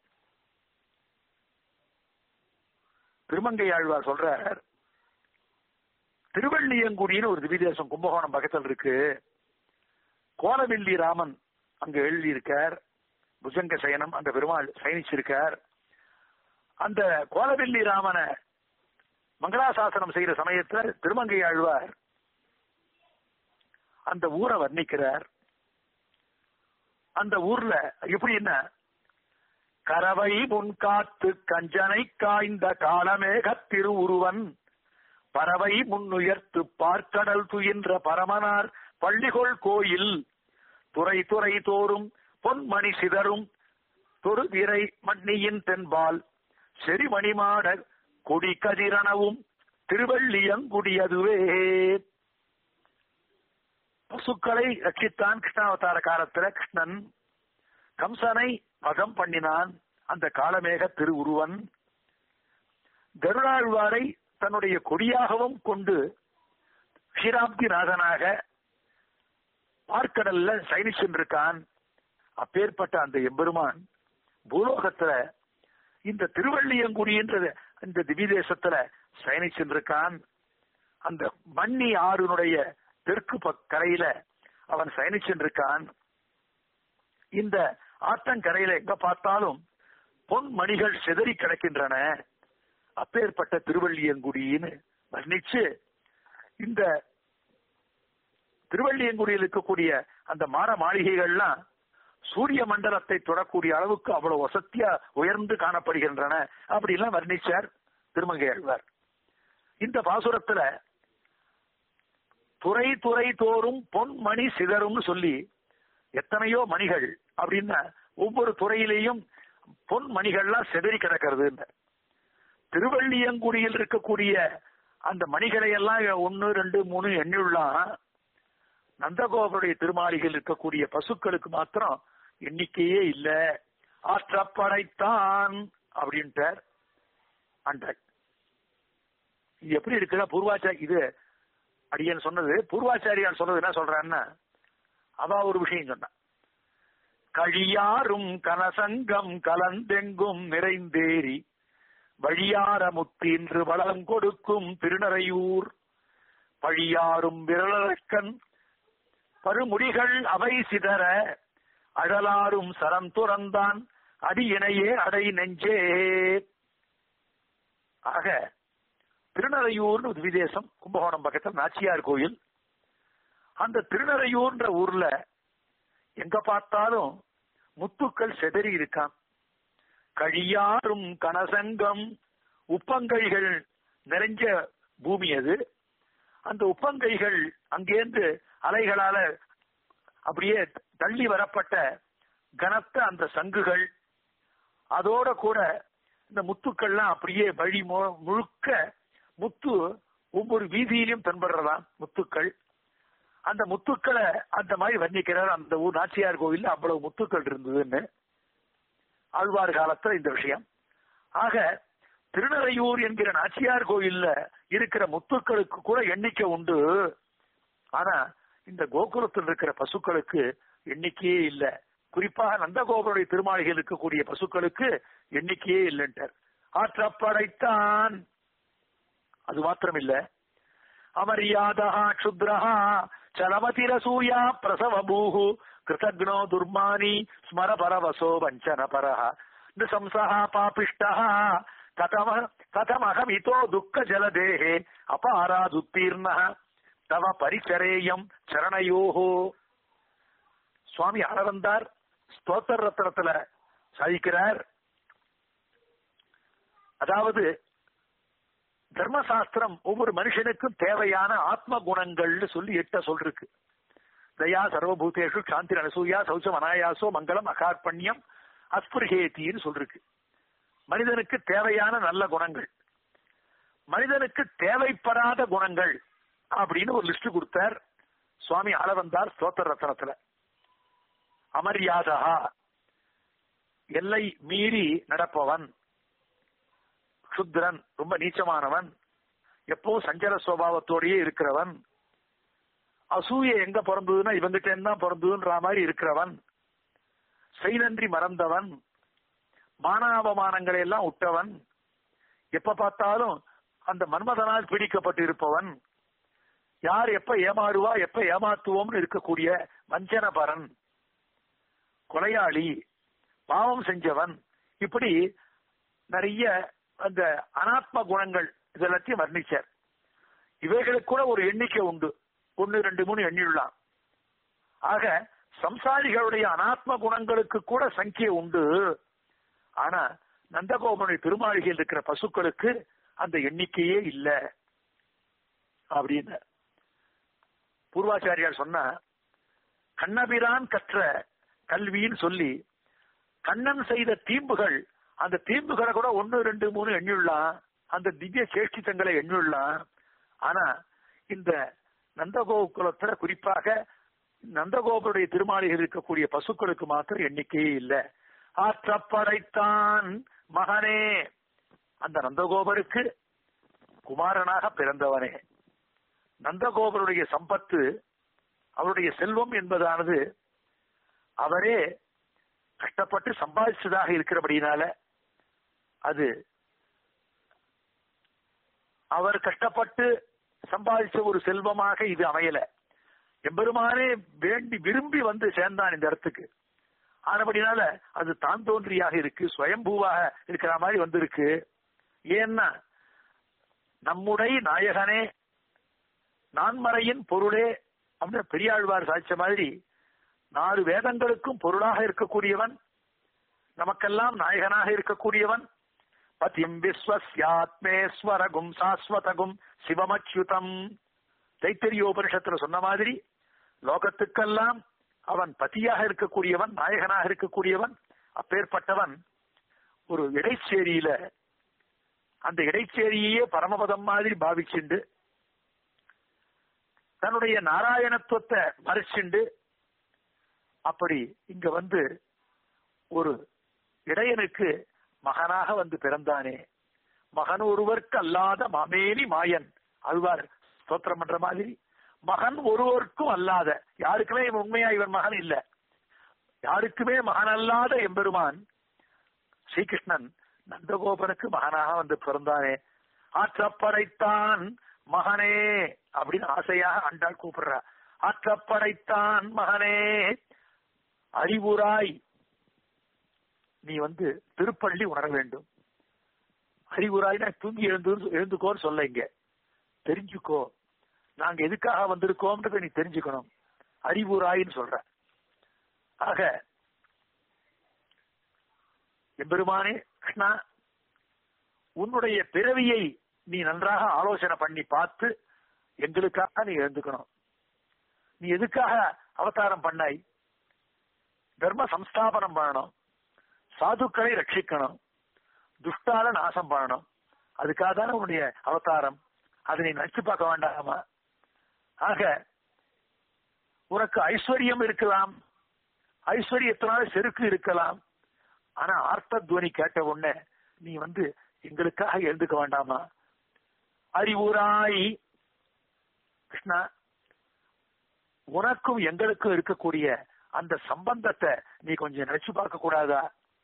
Speaker 1: திருமங்கை ஆழ்வார் சொல்றார் திருவள்ளியங்குடின்னு ஒரு திவிதேசம் கும்பகோணம் பக்கத்தில் இருக்கு கோலவில்லி ராமன் அங்க எழுதி இருக்கார் புஜங்க சயனம் அந்த பெருமாள் சயனிச்சிருக்கார் அந்த கோலவில்லி ராமனை மங்களாசாசனம் செய்யற சமயத்துல திருமங்கை ஆழ்வார் அந்த ஊரை வர்ணிக்கிறார் அந்த ஊர்ல எப்படி என்ன கரவை முன்காத்து கஞ்சனை காய்ந்த காலமேகத் திருவுருவன் பறவை முன்னுயர்த்து பார்க்கடல் துயின்ற பரமனார் பள்ளிகொள் கோயில் துறை துறை தோறும் பொன்மணி சிதறும் தொரு விரை மண்ணியின் தென்பால் செறிமணிமாட கொடி கதிரணவும் திருவள்ளியங்குடியதுவே பசுக்களை ரட்சித்தான் கிருஷ்ணாவதார காலத்துல கிருஷ்ணன் கம்சனை வதம் பண்ணினான் அந்த காலமேக திருவுருவன் கருடாழ்வாரை தன்னுடைய கொடியாகவும் கொண்டு ஷீராப்தி நாதனாக பார்க்கடல்ல சயனிச்சென்றிருக்கான் அப்பேற்பட்ட அந்த எம்பெருமான் பூலோகத்துல இந்த திருவள்ளியங்குடின்ற இந்த திவிதேசத்துல சயனிச்சென்றிருக்கான் அந்த மண்ணி ஆறுனுடைய தெற்கு பக்- கரையில அவன் சயனிச்சென்றிருக்கான் இந்த ஆற்றங்கரையில எங்க பார்த்தாலும் பொன் மணிகள் சிதறி கிடக்கின்றன அப்பேற்பட்ட திருவள்ளியங்குடின்னு வர்ணிச்சு இந்த திருவள்ளியங்குடியில் இருக்கக்கூடிய அந்த மாட மாளிகைகள்லாம் சூரிய மண்டலத்தை தொடக்கூடிய அளவுக்கு அவ்வளவு வசத்தியா உயர்ந்து காணப்படுகின்றன அப்படிலாம் வர்ணிச்சார் திருமங்கை ஆழ்வார் இந்த பாசுரத்துல துறை துறை தோறும் பொன் மணி சிதறும்னு சொல்லி எத்தனையோ மணிகள் அப்படின்னா ஒவ்வொரு துறையிலேயும் பொன் மணிகள்லாம் சிதறி கிடக்கிறது திருவள்ளியங்குடியில் இருக்கக்கூடிய அந்த மணிகளை எல்லாம் ஒன்னு ரெண்டு மூணு எண்ணியுள்ளாம் நந்தகோபருடைய திருமாளிகையில் இருக்கக்கூடிய பசுக்களுக்கு மாத்திரம் எண்ணிக்கையே இல்ல ஆற்றப்படைத்தான் அப்படின்ட்டார் அண்டாய் இது எப்படி இருக்குன்னா பூர்வாச்சாரி இது அடியன் சொன்னது பூர்வாச்சாரியார் சொன்னது என்ன சொல்றான்னா அவ ஒரு விஷயம் சொன்னான் கழியாரும் கனசங்கம் கலந்தெங்கும் நிறைந்தேறி வழியார முத்தின்று வளம் கொடுக்கும் திருநறையூர் பழியாரும் விரலக்கன் பருமுடிகள் அவை சிதற அழலாரும் சரம் துறந்தான் அடியினையே அடை நெஞ்சே ஆக திருநறையூர்னு ஒரு விதேசம் கும்பகோணம் பக்கத்தில் நாச்சியார் கோயில் அந்த திருநறையூர்ன்ற ஊர்ல எங்க பார்த்தாலும் முத்துக்கள் செதறி இருக்கான் கழியாரும் கனசங்கம் உப்பங்கைகள் நிறைஞ்ச பூமி அது அந்த உப்பங்கைகள் அங்கேருந்து அலைகளால அப்படியே தள்ளி வரப்பட்ட கனத்த அந்த சங்குகள் அதோட கூட இந்த முத்துக்கள்லாம் அப்படியே வழி மு- முழுக்க முத்து ஒவ்வொரு வீதியிலும் தென்படுறதாம் முத்துக்கள் அந்த முத்துக்களை அந்த மாதிரி வர்ணிக்கிறார் அந்த ஊர் நாச்சியார் கோயில்ல அவ்வளவு முத்துக்கள் இருந்ததுன்னு ஆழ்வார் காலத்துல இந்த விஷயம் ஆக திருநறையூர் என்கிற நாச்சியார் கோயில்ல இருக்கிற முத்துக்களுக்கு கூட எண்ணிக்கை உண்டு ஆனா இந்த கோகுலத்தில் இருக்கிற பசுக்களுக்கு எண்ணிக்கையே இல்ல குறிப்பாக நந்தகோபுடைய திருமாளிகையில் இருக்கக்கூடிய பசுக்களுக்கு எண்ணிக்கையே இல்லைன்றார் ஆற்றப்படைத்தான் அது மாத்திரம் இல்ல அமரியாதா க்ஷுத்ரஹா சலமதிரசூயா பிரசவ பூஹு கிருதக்னோ துர்மானி ஸ்மர பரவசோ வஞ்சன பரஹ நிசம்சா பாபிஷ்டः கதம கதமகமிதோ துக்க ஜலதேஹே அபாராதுத்தீர்ணः தவ பரிச்சரேயம் சரணையோஹோ சுவாமி ஆளவந்தார் ஸ்தோத்திர ரத்னத்துல சாதிக்கிறார் அதாவது தர்மசாஸ்திரம் ஒவ்வொரு மனுஷனுக்கும் தேவையான ஆத்ம குணங்கள்னு சொல்லி எட்ட சொல்லிருக்கு தயா சர்வபூதேஷு சாந்தி அனசூயா சௌச்சம் அனாயாசோ மங்களம் அகார்பண்யம் அஸ்பிருகேத்தின்னு சொல்லிருக்கு மனிதனுக்கு தேவையான நல்ல குணங்கள் மனிதனுக்கு தேவைப்படாத குணங்கள் அப்படின்னு ஒரு லிஸ்ட் கொடுத்தார் சுவாமி ஆளவந்தார் ஸ்தோத்திர ரத்னத்துல அமரியாதா எல்லை மீறி நடப்பவன் சுத்ரன் ரொம்ப நீச்சமானவன் எப்போ சஞ்சல சுவாவத்தோடயே இருக்கிறவன் அசூய எங்க பிறந்ததுன்னா இவங்கிட்ட தான் பிறந்ததுன்ற மாதிரி இருக்கிறவன் செய்நன்றி மறந்தவன் மானாபமானங்களை எல்லாம் விட்டவன் எப்ப பார்த்தாலும் அந்த மன்மதனால் பிடிக்கப்பட்டு இருப்பவன் யார் எப்ப ஏமாறுவா எப்ப ஏமாத்துவோம்னு இருக்கக்கூடிய வஞ்சனபரன் கொலையாளி பாவம் செஞ்சவன் இப்படி நிறைய அந்த அனாத்ம குணங்கள் இதெல்லாத்தையும் வர்ணிச்சார் இவைகளுக்கு கூட ஒரு எண்ணிக்கை உண்டு ஒன்னு ரெண்டு மூணு எண்ணிடலாம் ஆக சம்சாரிகளுடைய அனாத்ம குணங்களுக்கு கூட சங்கிய உண்டு ஆனா நந்தகோபனுடைய திருமாளிகையில் இருக்கிற பசுக்களுக்கு அந்த எண்ணிக்கையே இல்ல அப்படின்னு பூர்வாச்சாரியார் சொன்ன கண்ணபிரான் கற்ற கல்வின்னு சொல்லி கண்ணன் செய்த தீம்புகள் அந்த தீம்புகளை கூட ஒன்னு ரெண்டு மூணு எண்ணிடலாம் அந்த திவ்ய சேஷ்டித்தங்களை எண்ணிடலாம் ஆனா இந்த நந்தகோகுலத்துல குறிப்பாக நந்தகோபுடைய திருமாளிகள் இருக்கக்கூடிய பசுக்களுக்கு மாத்திரம் எண்ணிக்கையே இல்லை ஆற்றப்படைத்தான் மகனே அந்த நந்தகோபருக்கு குமாரனாக பிறந்தவனே நந்தகோபருடைய சம்பத்து அவருடைய செல்வம் என்பதானது அவரே கஷ்டப்பட்டு சம்பாதிச்சதாக இருக்கிறபடினால அது அவர் கஷ்டப்பட்டு சம்பாதிச்ச ஒரு செல்வமாக இது அமையல எம்பெருமானே வேண்டி விரும்பி வந்து சேர்ந்தான் இந்த இடத்துக்கு ஆனபடினால அது தான் தோன்றியாக இருக்கு சுயம்பூவாக இருக்கிற மாதிரி வந்திருக்கு ஏன்னா நம்முடைய நாயகனே நான்மறையின் பொருளே அப்படின்னு பெரியாழ்வார் சாதிச்ச மாதிரி நாலு வேதங்களுக்கும் பொருளாக இருக்கக்கூடியவன் நமக்கெல்லாம் நாயகனாக இருக்கக்கூடியவன் பதிம் விஸ்வஸ்யாத்மேஸ்வரகும் சாஸ்வதகும் சிவமச்சுதம் தைத்தரியோபனிஷத்துல சொன்ன மாதிரி லோகத்துக்கெல்லாம் அவன் பதியாக இருக்கக்கூடியவன் நாயகனாக இருக்கக்கூடியவன் அப்பேற்பட்டவன் ஒரு இடைச்சேரியில அந்த இடைச்சேரியையே பரமபதம் மாதிரி பாவிச்சுண்டு தன்னுடைய நாராயணத்துவத்தை மறைச்சுண்டு அப்படி இங்க வந்து ஒரு இடையனுக்கு மகனாக வந்து பிறந்தானே மகன் ஒருவருக்கு அல்லாத மாமேனி மாயன் அழ்வார் ஸ்தோத்திரம் பண்ற மாதிரி மகன் ஒருவருக்கும் அல்லாத யாருக்குமே இவன் உண்மையா இவன் மகன் இல்ல யாருக்குமே மகன் அல்லாத எம்பெருமான் ஸ்ரீகிருஷ்ணன் நந்தகோபனுக்கு மகனாக வந்து பிறந்தானே ஆற்றப்படைத்தான் மகனே அப்படின்னு ஆசையாக அண்டாள் கூப்பிடுறா ஆற்றப்படைத்தான் மகனே அறிவுராய் நீ வந்து திருப்பள்ளி உணர வேண்டும் அறிவுராய்னா தூங்கி எழுந்து எழுந்துக்கோன்னு சொல்ல இங்க தெரிஞ்சுக்கோ நாங்க எதுக்காக வந்திருக்கோம்ன்றதை நீ தெரிஞ்சுக்கணும் அறிவுராயின்னு சொல்ற ஆக எம்பெருமானே கிருஷ்ணா உன்னுடைய பிறவியை நீ நன்றாக ஆலோசனை பண்ணி பார்த்து எங்களுக்காக நீ எழுந்துக்கணும் நீ எதுக்காக அவதாரம் பண்ணாய் தர்ம சம்ஸ்தாபனம் பண்ணணும் சாதுக்களை ரட்சிக்கணும் துஷ்டால நாசம் பண்ணணும் அதுக்காக தானே உன்னுடைய அவதாரம் அதை நீ நினைச்சு பார்க்க வேண்டாமா ஆக உனக்கு ஐஸ்வர்யம் இருக்கலாம் ஐஸ்வர்யத்தினால செருக்கு இருக்கலாம் ஆனா ஆர்த்த துவனி கேட்ட உடனே நீ வந்து எங்களுக்காக எழுந்துக்க வேண்டாமா அறிவுராய் கிருஷ்ணா உனக்கும் எங்களுக்கும் இருக்கக்கூடிய அந்த சம்பந்தத்தை நீ கொஞ்சம் நினைச்சு பார்க்க கூடாதா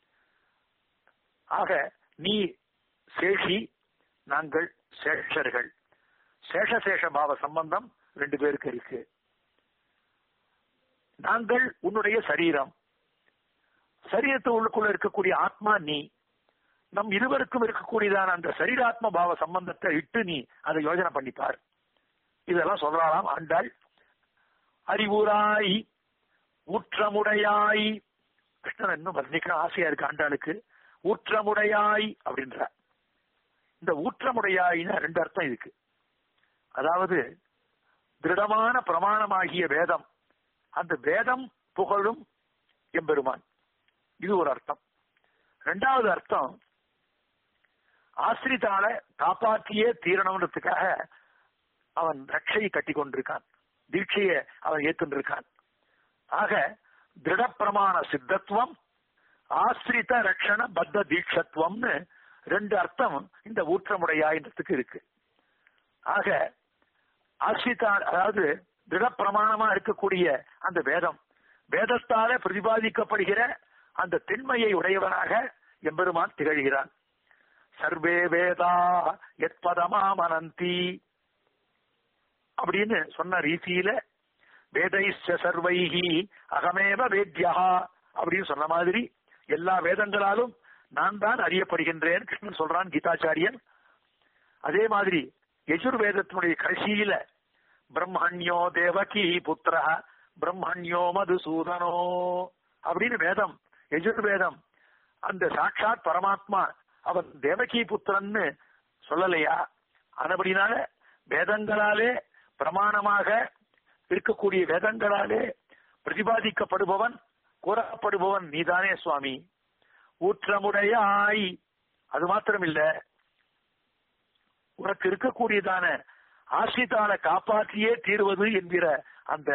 Speaker 1: ஆக நீ சேஷி நாங்கள் சேஷர்கள் சேஷசேஷ பாவ சம்பந்தம் ரெண்டு பேருக்கு இருக்கு நாங்கள் உன்னுடைய சரீரம் சரீரத்து உள்ளுக்குள்ள இருக்கக்கூடிய ஆத்மா நீ நம் இருவருக்கும் இருக்கக்கூடியதான அந்த சரீராத்ம பாவ சம்பந்தத்தை இட்டு நீ அதை யோஜனை பண்ணிப்பார் இதெல்லாம் சொல்லலாம் ஆண்டாள் அறிவுராய் ஊற்றமுடையாய் கிருஷ்ணன் இன்னும் வர்ணிக்க ஆசையா இருக்கு ஆண்டாளுக்கு ஊற்றமுடையாய் அப்படின்ற இந்த ஊற்றமுடையாயின்னு ரெண்டு அர்த்தம் இருக்கு அதாவது திருடமான பிரமாணமாகிய வேதம் அந்த வேதம் புகழும் எம்பெருமான் இது ஒரு அர்த்தம் ரெண்டாவது அர்த்தம் ஆசிரிதால காப்பாற்றியே தீரணுன்றதுக்காக அவன் ரட்சையை கட்டி கொண்டிருக்கான் தீட்சையை அவன் ஏத்துருக்கான் ஆக திருட பிரமாண சித்தத்துவம் ஆசிரித ரட்சண பத்த தீட்சத்துவம்னு ரெண்டு அர்த்தம் இந்த ஊற்றமுடையாயின்றதுக்கு இருக்கு ஆக ஆசிரிதா அதாவது திட பிரமாணமா இருக்கக்கூடிய அந்த வேதம் வேதத்தால பிரதிபாதிக்கப்படுகிற அந்த தென்மையை உடையவனாக எம்பெருமான் திகழ்கிறான் சர்வே வேதா எத்பதமாமனந்தி அப்படின்னு சொன்ன ரீதியில வேதைச்ச சர்வைஹி அகமேவ வேத்யா அப்படின்னு சொன்ன மாதிரி எல்லா வேதங்களாலும் நான் தான் அறியப்படுகின்றேன் கிருஷ்ணன் சொல்றான் கீதாச்சாரியன் அதே மாதிரி யஜுர்வேதத்தினுடைய கடைசியில பிரம்மண்யோ தேவகி புத்திர பிரம்மண்யோ மதுசூதனோ அப்படின்னு வேதம் யஜுர்வேதம் அந்த சாட்சாத் பரமாத்மா அவன் தேவகி புத்திரன்னு சொல்லலையா ஆனபடினால வேதங்களாலே பிரமாணமாக இருக்கக்கூடிய வேதங்களாலே பிரதிபாதிக்கப்படுபவன் கூறப்படுபவன் நீதானே சுவாமி ஊற்றமுடையாய் அது மாத்திரம் இல்ல உனக்கு இருக்கக்கூடியதான ஆசிரித்தால காப்பாற்றியே தீர்வது என்கிற அந்த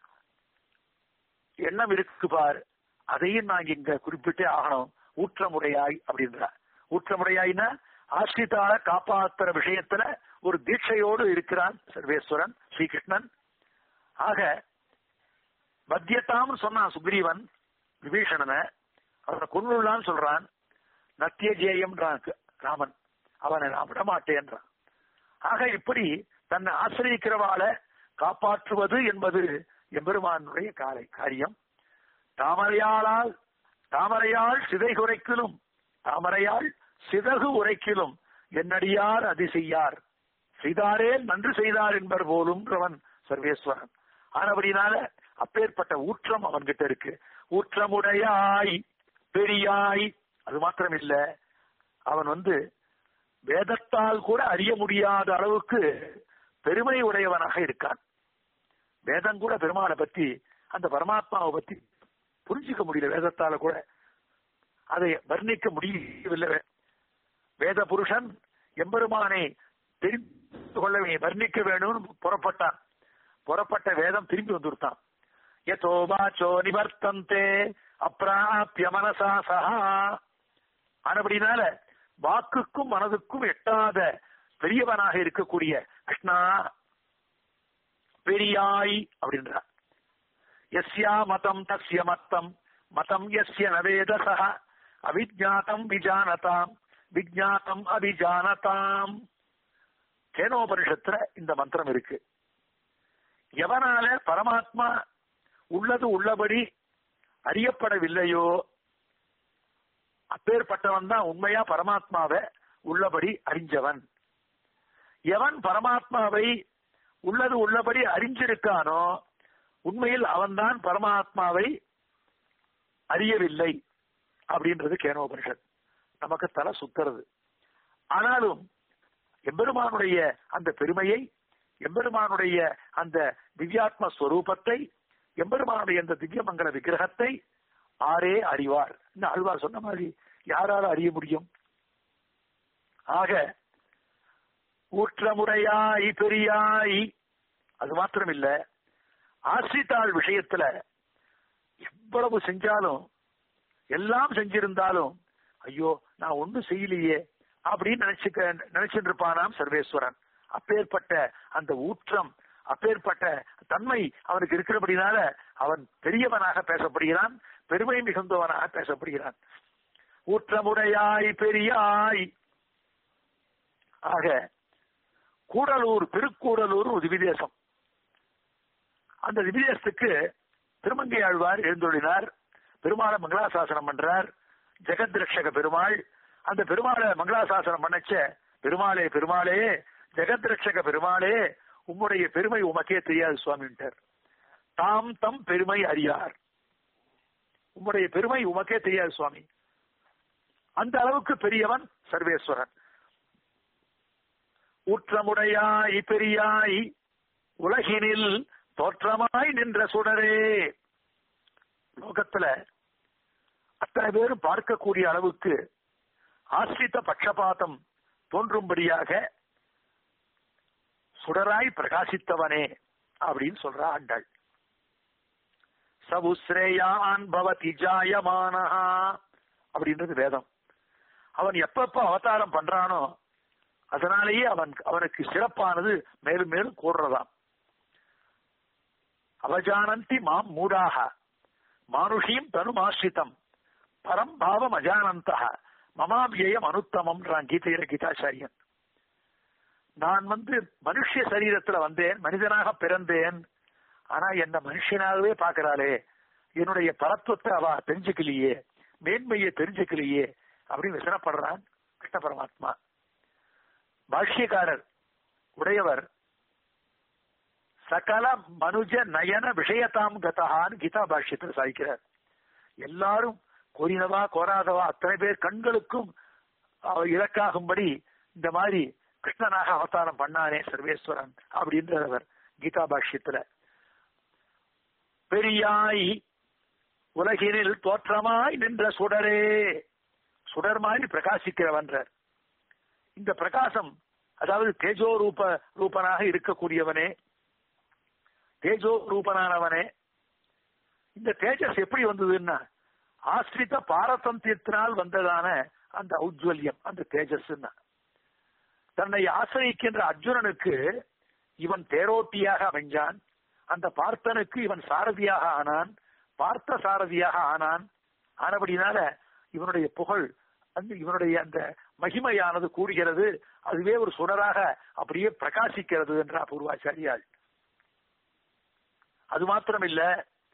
Speaker 1: எண்ணம் இருக்கு பார் அதையும் நான் இங்க குறிப்பிட்டே ஆகணும் ஊற்றமுடையாய் அப்படின்ற ஊற்றமுடையாய்னா ஆசிரித்தால காப்பாத்துற விஷயத்துல ஒரு தீட்சையோடு இருக்கிறான் சர்வேஸ்வரன் ஸ்ரீகிருஷ்ணன் ஆக பத்தியத்தாம்னு சொன்னான் சுக்ரீவன் விபீஷணனை அவனை கொண்டுள்ளான்னு சொல்றான் நத்திய ஜேயம்ன்றான் ராமன் அவனை நான் விடமாட்டேன்றான் ஆக இப்படி தன்னை ஆசிரியக்கிறவாளை காப்பாற்றுவது என்பது எம்பெருமானுடைய காலை காரியம் தாமரையாளால் தாமரையால் சிதை குறைக்கிலும் தாமரையால் சிதகு உரைக்கிலும் என்னடியார் அதிசெய்யார் செய்தாரே நன்று செய்தார் என்பர் போலும் சர்வேஸ்வரன் ஆனபடினால அப்பேற்பட்ட ஊற்றம் அவன்கிட்ட இருக்கு ஊற்றமுடையாய் பெரியாய் அது மாத்திரம் இல்ல அவன் வந்து வேதத்தால் கூட அறிய முடியாத அளவுக்கு பெருமை உடையவனாக இருக்கான் வேதம் கூட பெருமாளை பத்தி அந்த பரமாத்மாவை பத்தி புரிஞ்சுக்க முடியல வேதத்தால கூட அதை வர்ணிக்க முடியவில்லை வேத புருஷன் எம்பெருமானை தெரிந்து கொள்ள வர்ணிக்க வேணும்னு புறப்பட்டான் புறப்பட்ட வேதம் திரும்பி வந்துருத்தான் எதோ வாச்சோ நிவர்த்தந்தே அப்பிராபிய மனசா சஹா ஆனபடினால வாக்குக்கும் மனதுக்கும் எட்டாத பெரியவனாக இருக்கக்கூடிய கிருஷ்ணா பெரியாய் அப்படின்றார் எஸ்யா மதம் தஸ்ய மத்தம் மதம் எஸ்ய நவேதசா அவிஜாத்தம் விஜானதாம் விஜாத்தம் அபிஜானதாம் கேனோபனிஷத்துல இந்த மந்திரம் இருக்கு எவனால பரமாத்மா உள்ளது உள்ளபடி அறியப்படவில்லையோ அப்பேற்பட்டவன் தான் உண்மையா பரமாத்மாவை உள்ளபடி அறிஞ்சவன் எவன் பரமாத்மாவை உள்ளது உள்ளபடி அறிஞ்சிருக்கானோ உண்மையில் அவன்தான் பரமாத்மாவை அறியவில்லை அப்படின்றது கேனோபனிஷத் நமக்கு தலை சுத்துறது ஆனாலும் எம்பெருமானுடைய அந்த பெருமையை எம்பெருமானுடைய அந்த திவ்யாத்ம ஸ்வரூபத்தை எம்பெருமானுடைய அந்த திவ்யமங்கல விக்கிரகத்தை ஆரே அறிவார் இந்த ஆழ்வார் சொன்ன மாதிரி யாரால அறிய முடியும் ஆக ஊற்றமுடையாய் பெரியாய் அது மாத்திரம் இல்ல ஆசிரித்தாள் விஷயத்துல எவ்வளவு செஞ்சாலும் எல்லாம் செஞ்சிருந்தாலும் ஐயோ நான் ஒண்ணும் செய்யலையே அப்படின்னு நினைச்சுக்க நினைச்சிட்டு இருப்பானாம் சர்வேஸ்வரன் அப்பேற்பட்ட அந்த ஊற்றம் அப்பேற்பட்ட தன்மை அவனுக்கு இருக்கிறபடினால அவன் பெரியவனாக பேசப்படுகிறான் பெருமை மிகுந்தவனாக பேசப்படுகிறான் ஊற்றமுடையாய் பெரியாய் ஆக கூடலூர் திருக்கூடலூர் ஒரு திவிதேசம் அந்த திவிதேசத்துக்கு திருமங்கை ஆழ்வார் எழுந்தொழினார் பெருமாளை மங்களாசாசனம் பண்றார் ஜெகத் ரட்சக பெருமாள் அந்த பெருமாளை மங்களாசாசனம் பண்ணச்ச பெருமாளே பெருமாளே ஜெகத் ரட்சக பெருமாளே உம்முடைய பெருமை உமக்கே தெரியாது சுவாமின்ட்டார் தாம் தம் பெருமை அறியார் உம்முடைய பெருமை உமக்கே தெரியாது சுவாமி அந்த அளவுக்கு பெரியவன் சர்வேஸ்வரன் ஊற்றமுடையாய் பெரியாய் உலகினில் தோற்றமாய் நின்ற சுடரே லோகத்துல அத்தனை பேரும் பார்க்கக்கூடிய அளவுக்கு ஆசிரித்த பட்சபாதம் தோன்றும்படியாக சுடராய் பிரகாசித்தவனே அப்படின்னு சொல்றா ஆண்டாள் சவுஸ்ரேயான் பவதி ஜாயமானஹா அப்படின்றது வேதம் அவன் எப்பப்ப அவதாரம் பண்றானோ அதனாலேயே அவன் அவனுக்கு சிறப்பானது மேலும் மேலும் கூடுறதாம் அவஜானந்தி மாம் மூடாக மானுஷீம் தனுமாசிரிதம் பரம் பாவம் அஜானந்த மமாவியம் அனுத்தமம் கீதையில கீதாச்சாரியன் நான் வந்து மனுஷ சரீரத்துல வந்தேன் மனிதனாக பிறந்தேன் ஆனா என்ன மனுஷனாகவே பாக்குறாளே என்னுடைய பரத்துவத்தை அவ தெரிஞ்சுக்கலையே மேன்மையை தெரிஞ்சுக்கலையே அப்படின்னு விசனப்படுறான் கிருஷ்ண பரமாத்மா பாஷ்யக்காரர் உடையவர் சகல மனுஜ நயன விஷயத்தாம் கதகான்னு கீதா பாஷ்யத்தில் சாய்க்கிறார் எல்லாரும் கோரினவா கோராதவா அத்தனை பேர் கண்களுக்கும் இலக்காகும்படி இந்த மாதிரி கிருஷ்ணனாக அவதாரம் பண்ணானே சர்வேஸ்வரன் அப்படின்றவர் கீதா பாஷ்யத்துல பெரியாய் உலகினில் தோற்றமாய் நின்ற சுடரே சுடர் மாதிரி பிரகாசிக்கிறவன்றார் இந்த பிரகாசம் அதாவது தேஜோ ரூப ரூபனாக இருக்கக்கூடியவனே தேஜோ ரூபனானவனே இந்த தேஜஸ் எப்படி வந்ததுன்னா ஆஸ்ரித பாரதந்தியத்தினால் வந்ததான அந்த ஔஜ்வல்யம் அந்த தேஜஸ் தன்னை ஆசிரிக்கின்ற அர்ஜுனனுக்கு இவன் தேரோட்டியாக அமைஞ்சான் அந்த பார்த்தனுக்கு இவன் சாரதியாக ஆனான் பார்த்த சாரதியாக ஆனான் ஆனபடினால இவனுடைய புகழ் அந்த இவனுடைய அந்த மகிமையானது கூடுகிறது அதுவே ஒரு சுடராக அப்படியே பிரகாசிக்கிறது என்றார் பூர்வாச்சாரியாள் அது மாத்திரம் இல்ல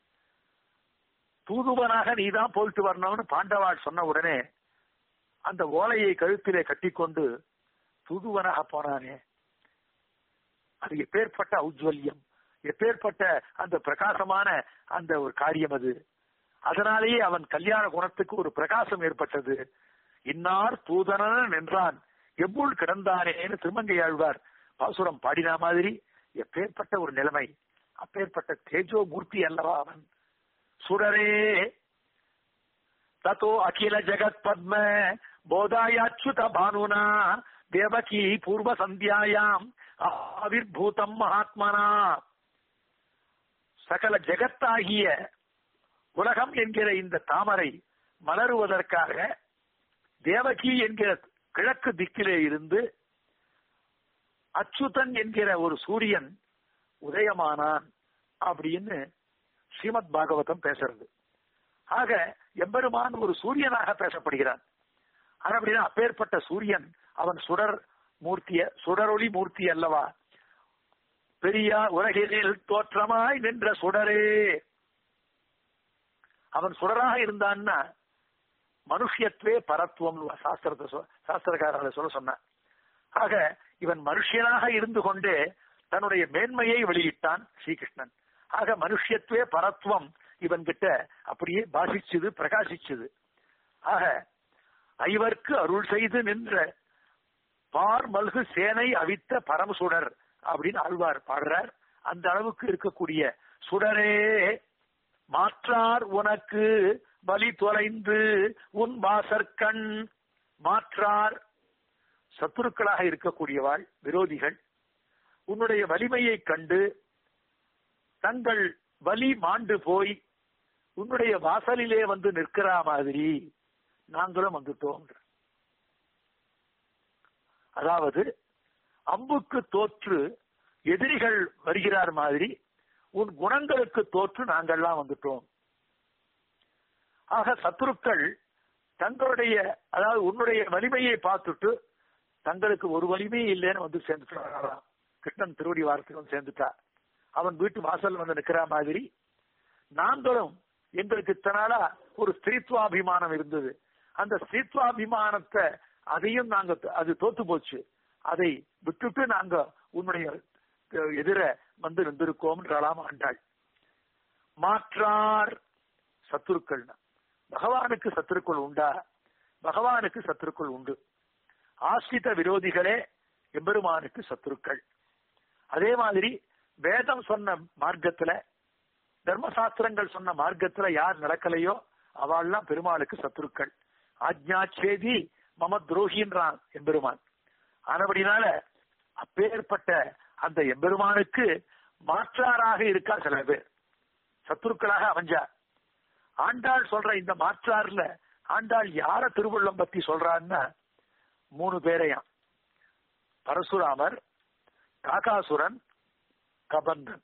Speaker 1: தூதுவனாக நீதான் போயிட்டு வரணும்னு பாண்டவாள் சொன்ன உடனே அந்த ஓலையை கழுத்திலே கட்டிக்கொண்டு தூதுவனாக போனானே அது எப்பேற்பட்ட ஔஜ்வல்யம் எப்பேற்பட்ட அந்த பிரகாசமான அந்த ஒரு காரியம் அது அதனாலேயே அவன் கல்யாண குணத்துக்கு ஒரு பிரகாசம் ஏற்பட்டது இன்னார் தூதனன் என்றான் எவ்வுள் கிடந்தானேன்னு திருமங்கை ஆழ்வார் பாசுரம் பாடின மாதிரி எப்பேற்பட்ட ஒரு நிலைமை அப்பேற்பட்ட தேஜோ மூர்த்தி அல்லவா அவன் சுடரே தத்தோ அகில ஜெகத் பத்ம போதாயாச்சுத பானுனா தேவகி பூர்வ சந்தியாயாம் ஆவிர்பூதம் மகாத்மனா சகல ஜெகத்தாகிய உலகம் என்கிற இந்த தாமரை மலருவதற்காக தேவகி என்கிற கிழக்கு திக்கிலே இருந்து அச்சுதன் என்கிற ஒரு சூரியன் உதயமானான் அப்படின்னு ஸ்ரீமத் பாகவதம் பேசுறது ஆக எம்பெருமான் ஒரு சூரியனாக பேசப்படுகிறான் ஆனா அப்படின்னா அப்பேற்பட்ட சூரியன் அவன் சுடர் மூர்த்திய சுடரொளி மூர்த்தி அல்லவா பெரிய உலகினில் தோற்றமாய் நின்ற சுடரே அவன் சுடராக இருந்தான்னா மனுஷியத்வே பரத்துவம் சாஸ்திரத்தை சொ- சாஸ்திரக்காரர்களை சொல்ல சொன்னான் ஆக இவன் மனுஷியனாக இருந்து கொண்டே தன்னுடைய மேன்மையை வெளியிட்டான் ஸ்ரீகிருஷ்ணன் ஆக மனுஷியத்வே பரத்துவம் இவன் கிட்ட அப்படியே பாசிச்சது பிரகாசிச்சது ஆக ஐவர்க்கு அருள் செய்து நின்ற பார் மல்கு சேனை அவித்த பரமசுடர் அப்படின்னு ஆழ்வார் பாடுறார் அந்த அளவுக்கு இருக்கக்கூடிய சுடரே மாற்றார் உனக்கு பலி தொலைந்து உன் வாசற்கண் மாற்றார் சத்துருக்களாக இருக்கக்கூடியவாள் விரோதிகள் உன்னுடைய வலிமையை கண்டு தங்கள் வலி மாண்டு போய் உன்னுடைய வாசலிலே வந்து நிற்கிற மாதிரி நாங்களும் வந்துட்டோம் அதாவது அம்புக்கு தோற்று எதிரிகள் வருகிறார் மாதிரி உன் குணங்களுக்கு தோற்று நாங்கள்லாம் வந்துட்டோம் ஆக சத்துருக்கள் தங்களுடைய அதாவது உன்னுடைய வலிமையை பார்த்துட்டு தங்களுக்கு ஒரு வலிமையும் இல்லைன்னு வந்து சேர்ந்துட்டாராம் கிருஷ்ணன் திருவடி வாரத்துக்கு வந்து சேர்ந்துட்டா அவன் வீட்டு வாசல் வந்து நிக்கிற மாதிரி நாங்களும் எங்களுக்கு இத்தனாலா ஒரு ஸ்திரீத்வாபிமானம் இருந்தது அந்த ஸ்திரீத்வாபிமானத்தை அதையும் நாங்க அது தோத்து போச்சு அதை விட்டுட்டு நாங்க உன்னுடைய அஹ், எதிர வந்து நின்றிருக்கோம்ன்றாலாம் ஆண்டாள் மாற்றார் சத்துருக்கள் பகவானுக்கு சத்துருக்கள் உண்டா பகவானுக்கு சத்துருக்கள் உண்டு ஆசிரித விரோதிகளே எம்பெருமானுக்கு சத்துருக்கள் அதே மாதிரி வேதம் சொன்ன மார்க்கத்துல தர்மசாஸ்திரங்கள் சொன்ன மார்க்கத்துல யார் நடக்கலையோ அவள்லாம் பெருமாளுக்கு சத்துருக்கள் ஆஜ்ஞாச்சேதி மம துரோகின்றான் எம்பெருமான் ஆனபடினால அப்பேற்பட்ட அந்த எம்பெருமானுக்கு மாற்றாராக இருக்கா சில பேர் சத்துருக்களாக அமைஞ்சா ஆண்டாள் சொல்ற இந்த மாற்றார்ல ஆண்டாள் யார திருவள்ளம் பத்தி சொல்றான்னா மூணு பேரையாம் பரசுராமர் காகாசுரன் கபந்தன்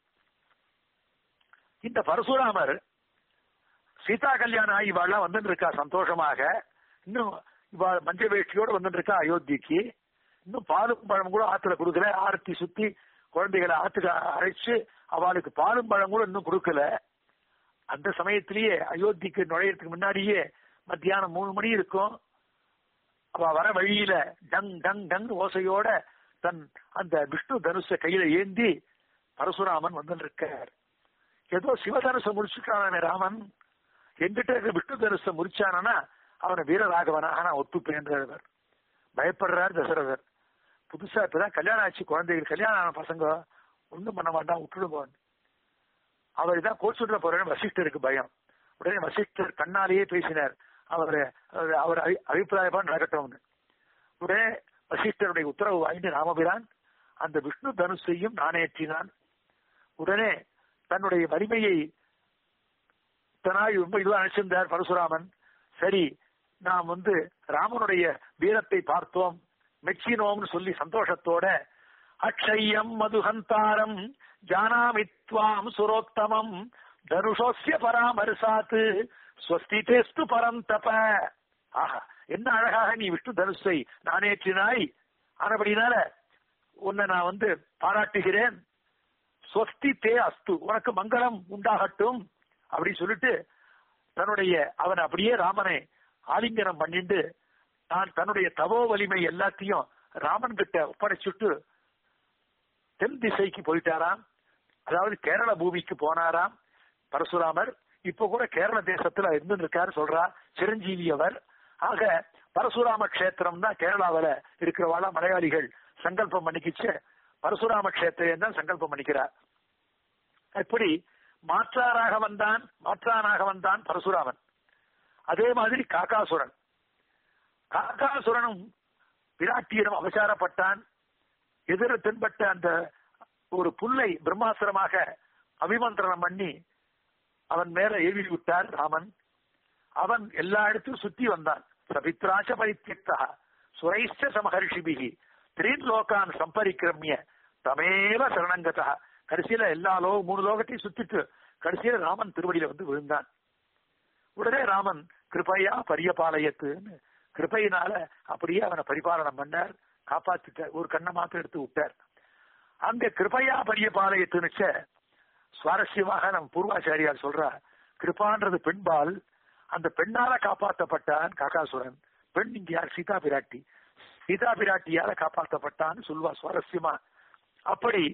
Speaker 1: இந்த பரசுராமர் சீதா கல்யாணம் ஆகி இவாள்லாம் வந்துட்டு இருக்கா சந்தோஷமாக இன்னும் இவா மஞ்ச வேஷ்டியோட வந்துட்டு இருக்கா அயோத்திக்கு இன்னும் பாலும் பழம் கூட ஆத்துல கொடுக்கல ஆரத்தி சுத்தி குழந்தைகளை ஆத்துக்கு அழைச்சு அவளுக்கு பாலும் பழம் கூட இன்னும் கொடுக்கல அந்த சமயத்திலேயே அயோத்திக்கு நுழையறதுக்கு முன்னாடியே மத்தியானம் மூணு மணி இருக்கும் அவ வர வழியில டங் டங் டங் ஓசையோட தன் அந்த விஷ்ணு தனுஷ கையில ஏந்தி பரசுராமன் வந்து இருக்கார் ஏதோ சிவதனுச முடிச்சுட்டானே ராமன் எங்கிட்ட இருக்க விஷ்ணு தனுஷ முடிச்சானா அவனை வீரராகவனாக நான் ஒத்துப்பேன்றவர் பயப்படுறார் தசரதர் புதுசா இப்பதான் கல்யாணம் ஆச்சு குழந்தைகள் கல்யாணம் ஆன பசங்க ஒண்ணும் பண்ண மாட்டான் விட்டுடுவோம் அவர் தான் கோச்சுட்ல போறேன்னு வசிஷ்டருக்கு பயம் உடனே வசிஷ்டர் கண்ணாலேயே பேசினார் அவர் அவர் அவர் அபி- அபிப்பிராயமா நடக்கட்டும்னு உடனே வசிஷ்டருடைய உத்தரவு வாங்கிட்டு ராமபிரான் அந்த விஷ்ணு தனுஷையும் நாணேற்றினான் உடனே தன்னுடைய வலிமையை தனாய் ரொம்ப இதுவா நினைச்சிருந்தார் பரசுராமன் சரி நாம் வந்து ராமனுடைய வீரத்தை பார்த்தோம் மெச்சினோம்னு சொல்லி சந்தோஷத்தோட அக்ஷயம் மதுஹந்தாரம் ஜானாமித்வாம் சுரோத்தமம் தனுஷோஸ்ய பராமரிசாத்து ஸ்வஸ்திதேஸ்து பரம் தப ஆஹா என்ன அழகாக நீ விஷ்ணு தனுஷை நானேற்றினாய் ஆனபடினால உன்னை நான் வந்து பாராட்டுகிறேன் ஸ்வஸ்தி தே அஸ்து உனக்கு மங்களம் உண்டாகட்டும் அப்படின்னு சொல்லிட்டு தன்னுடைய அவன் அப்படியே ராமனை ஆலிங்கனம் பண்ணிட்டு நான் தன்னுடைய தவோ வலிமை எல்லாத்தையும் ராமன் கிட்ட ஒப்படைச்சுட்டு தென் திசைக்கு போயிட்டாராம் அதாவது கேரள பூமிக்கு போனாராம் பரசுராமர் இப்ப கூட கேரள தேசத்துல இருந்து இருக்காரு சொல்றா சிரஞ்சீவி அவர் ஆக பரசுராம கஷேத்திரம் தான் கேரளாவில இருக்கிறவாளா மலையாளிகள் சங்கல்பம் பண்ணிக்கிச்சு பரசுராம கஷேத்திரம் தான் சங்கல்பம் பண்ணிக்கிறார் எப்படி மாற்றாராக வந்தான் மாற்றானாக வந்தான் பரசுராமன் அதே மாதிரி காக்காசுரன் காக்காசுரனும் விராட்டியிடம் அவசாரப்பட்டான் எதிர தென்பட்ட அந்த ஒரு புல்லை பிரம்மாசுரமாக அபிமந்திரணம் பண்ணி அவன் மேல ஏவி விட்டார் ராமன் அவன் எல்லா இடத்தையும் சுத்தி வந்தான் சபித்ராச பரித்தியக்தா சுரைஷ்ட சமஹர்ஷிபிகி த்ரீன் லோகான் சம்பரிக்கிரமிய தமேவ சரணங்கதா கடைசியில எல்லா லோ மூணு லோகத்தையும் சுத்திட்டு கடைசியில ராமன் திருவடியில வந்து விழுந்தான் உடனே ராமன் கிருபையா பரியபாலயத்துன்னு கிருபையினால அப்படியே அவனை பரிபாலனம் பண்ணார் காப்பாத்திட்டார் ஒரு கண்ணை மாத்திரம் எடுத்து விட்டார் அங்க கிருபையா பரியபாலயத்துனுச்ச சுவாரஸ்யமாக நம் பூர்வாச்சாரியார் சொல்றார் கிருபான்றது பெண்பால் அந்த பெண்ணால காப்பாற்றப்பட்டான் காக்காசுரன் பெண் இங்க யார் சீதா பிராட்டி சீதா பிராட்டியால காப்பாற்றப்பட்டான்னு சொல்லுவா சுவாரஸ்யமா அப்படி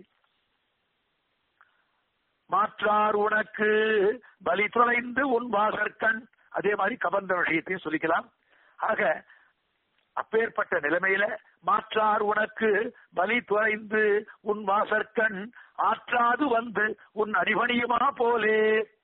Speaker 1: மாற்றார் உனக்கு பலி தொலைந்து உன் வாசற்கண் அதே மாதிரி கபந்த விஷயத்தையும் சொல்லிக்கலாம் ஆக அப்பேற்பட்ட நிலைமையில மாற்றார் உனக்கு பலி தொலைந்து உன் வாசற்கண் ஆற்றாது வந்து உன் அடிபணியுமா போலே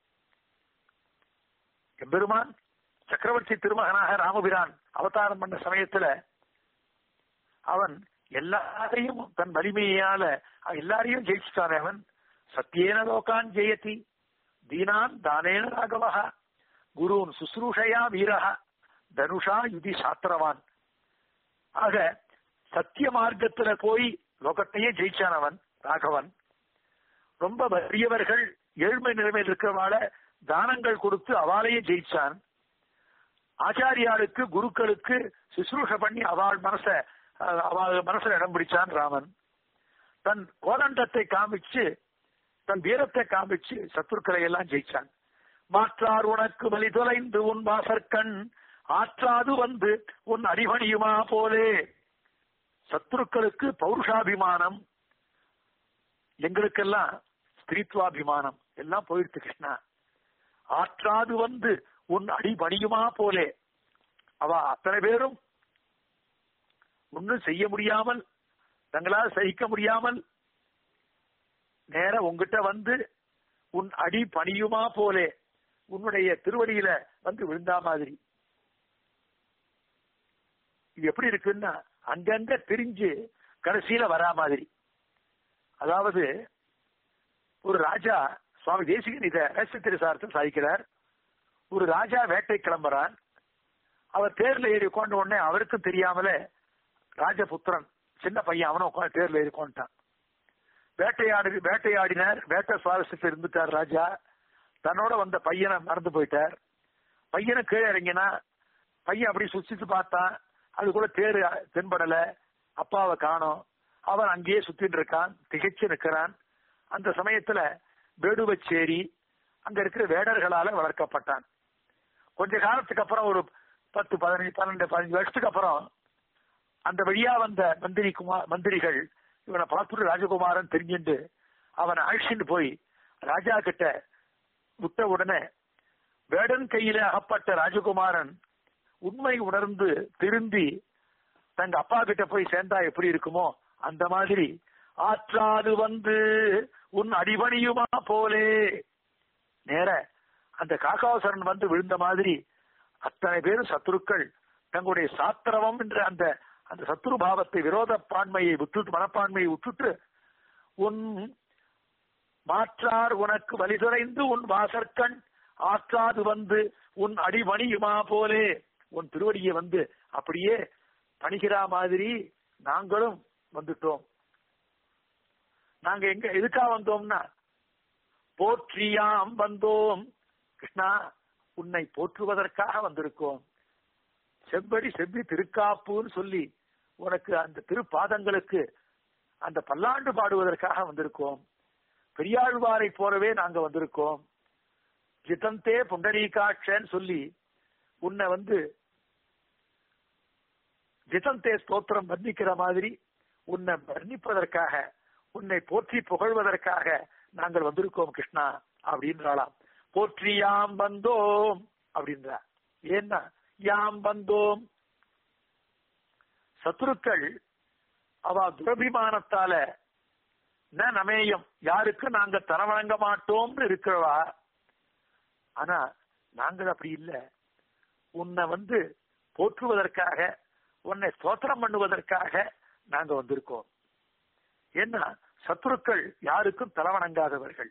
Speaker 1: எம்பெருமான் சக்கரவர்த்தி திருமகனாக ராமபிரான் அவதாரம் பண்ண சமயத்துல அவன் எல்லாரையும் தன் வலிமையால எல்லாரையும் ஜெயிச்சுட்டான் அவன் சத்தியேன லோகான் ஜெயதி தீனான் தானேன ராகவா குருன் சுசுரூஷயா வீரஹா தனுஷா யுதி சாத்திரவான் ஆக சத்திய மார்க்கத்துல போய் லோகத்தையே ஜெயிச்சான் அவன் ராகவன் ரொம்ப வறியவர்கள் ஏழ்மை நிலைமையில் இருக்கிறவாள தானங்கள் கொடுத்து அவாளையே ஜெயிச்சான் ஆச்சாரியாளுக்கு குருக்களுக்கு சுசுரூஷ பண்ணி அவள் மனச அவள் மனசுல இடம் பிடிச்சான் ராமன் தன் கோதண்டத்தை காமிச்சு தன் வீரத்தை காமிச்சு சத்துருக்களை எல்லாம் ஜெயிச்சான் மாற்றார் உனக்கு வழி தொலைந்து உன் வாசற்கண் ஆற்றாது வந்து உன் அடிபணியுமா போலே சத்துருக்களுக்கு பௌருஷாபிமானம் எங்களுக்கெல்லாம் ஸ்திரீத்வாபிமானம் எல்லாம் போயிடுச்சு கிருஷ்ணா ஆற்றாது வந்து உன் அடிபணியுமா போலே அவ அத்தனை பேரும் ஒன்னும் செய்ய முடியாமல் தங்களால் சகிக்க முடியாமல் நேர உங்ககிட்ட வந்து உன் அடி பணியுமா போலே உன்னுடைய திருவடியில வந்து விழுந்தா மாதிரி இது எப்படி இருக்குன்னா அங்கங்க திரிஞ்சு கடைசியில வரா மாதிரி அதாவது ஒரு ராஜா சுவாமி தேசிகன் இத ரகசியத்திரசாரத்தில் சாதிக்கிறார் ஒரு ராஜா வேட்டை கிளம்புறான் அவர் தேர்ல ஏறி உட்காண்ட உடனே அவருக்கும் தெரியாமலே ராஜபுத்திரன் சின்ன பையன் அவனும் உட்காந்து தேர்ல ஏறி உட்காந்துட்டான் வேட்டையாடி வேட்டையாடினார் வேட்டை சுவாரஸ்யத்தில் இருந்துட்டார் ராஜா தன்னோட வந்த பையனை மறந்து போயிட்டார் பையனை கீழே இறங்கினா பையன் அப்படி சுத்திட்டு பார்த்தான் அது கூட தேரு தென்படல அப்பாவை காணோம் அவன் அங்கேயே சுத்திட்டு இருக்கான் திகைச்சு நிற்கிறான் அந்த சமயத்துல வேடுவச்சேரி அங்க இருக்கிற வேடர்களால வளர்க்கப்பட்டான் கொஞ்ச காலத்துக்கு அப்புறம் ஒரு பத்து பதினஞ்சு பன்னெண்டு பதினஞ்சு வருஷத்துக்கு அப்புறம் அந்த வழியா வந்த மந்திரி குமார் மந்திரிகள் இவனை பார்த்துட்டு ராஜகுமாரன் தெரிஞ்சுட்டு அவனை அழிச்சுட்டு போய் ராஜா கிட்ட விட்ட உடனே வேடன் கையில அகப்பட்ட ராஜகுமாரன் உண்மை உணர்ந்து திருந்தி தங்க அப்பா கிட்ட போய் சேர்ந்தா எப்படி இருக்குமோ அந்த மாதிரி ஆற்றாது வந்து உன் அடிபணியுமா போலே நேர அந்த காக்காவசரன் வந்து விழுந்த மாதிரி அத்தனை பேரும் சத்துருக்கள் தங்களுடைய சாத்திரவம் என்ற அந்த அந்த சத்ரு பாவத்தை விரோத பான்மையை விட்டுட்டு மனப்பான்மையை விட்டுட்டு உன் மாற்றார் உனக்கு வலிதுரைந்து உன் வாசற்கண் ஆற்றாது வந்து உன் அடிபணியுமா போலே உன் திருவடியை வந்து அப்படியே பணிகிறா மாதிரி நாங்களும் வந்துட்டோம் நாங்க எங்க எதுக்கா வந்தோம்னா போற்றியாம் வந்தோம் கிருஷ்ணா உன்னை போற்றுவதற்காக வந்திருக்கோம் செவ்வடி செவ்வி திருக்காப்புன்னு சொல்லி உனக்கு அந்த திருப்பாதங்களுக்கு அந்த பல்லாண்டு பாடுவதற்காக வந்திருக்கோம் பெரியாழ்வாரை போலவே நாங்க வந்திருக்கோம் ஜிதந்தே புண்டரீகாட்சன்னு சொல்லி உன்னை வந்து ஜிதந்தே ஸ்தோத்திரம் வர்ணிக்கிற மாதிரி உன்னை வர்ணிப்பதற்காக உன்னை போற்றி புகழ்வதற்காக நாங்கள் வந்திருக்கோம் கிருஷ்ணா அப்படின்றாளாம் போற்றி யாம் வந்தோம் அப்படின்றா ஏன்னா யாம் வந்தோம் சத்துருக்கள் அவ துரபிமானத்தால ந நமேயம் யாருக்கு நாங்க தரம் வழங்க மாட்டோம்னு இருக்கிறவா ஆனா நாங்கள் அப்படி இல்ல உன்னை வந்து போற்றுவதற்காக உன்னை ஸ்தோத்திரம் பண்ணுவதற்காக நாங்க வந்திருக்கோம் ஏன்னா சத்துருக்கள் யாருக்கும் தலவணங்காதவர்கள்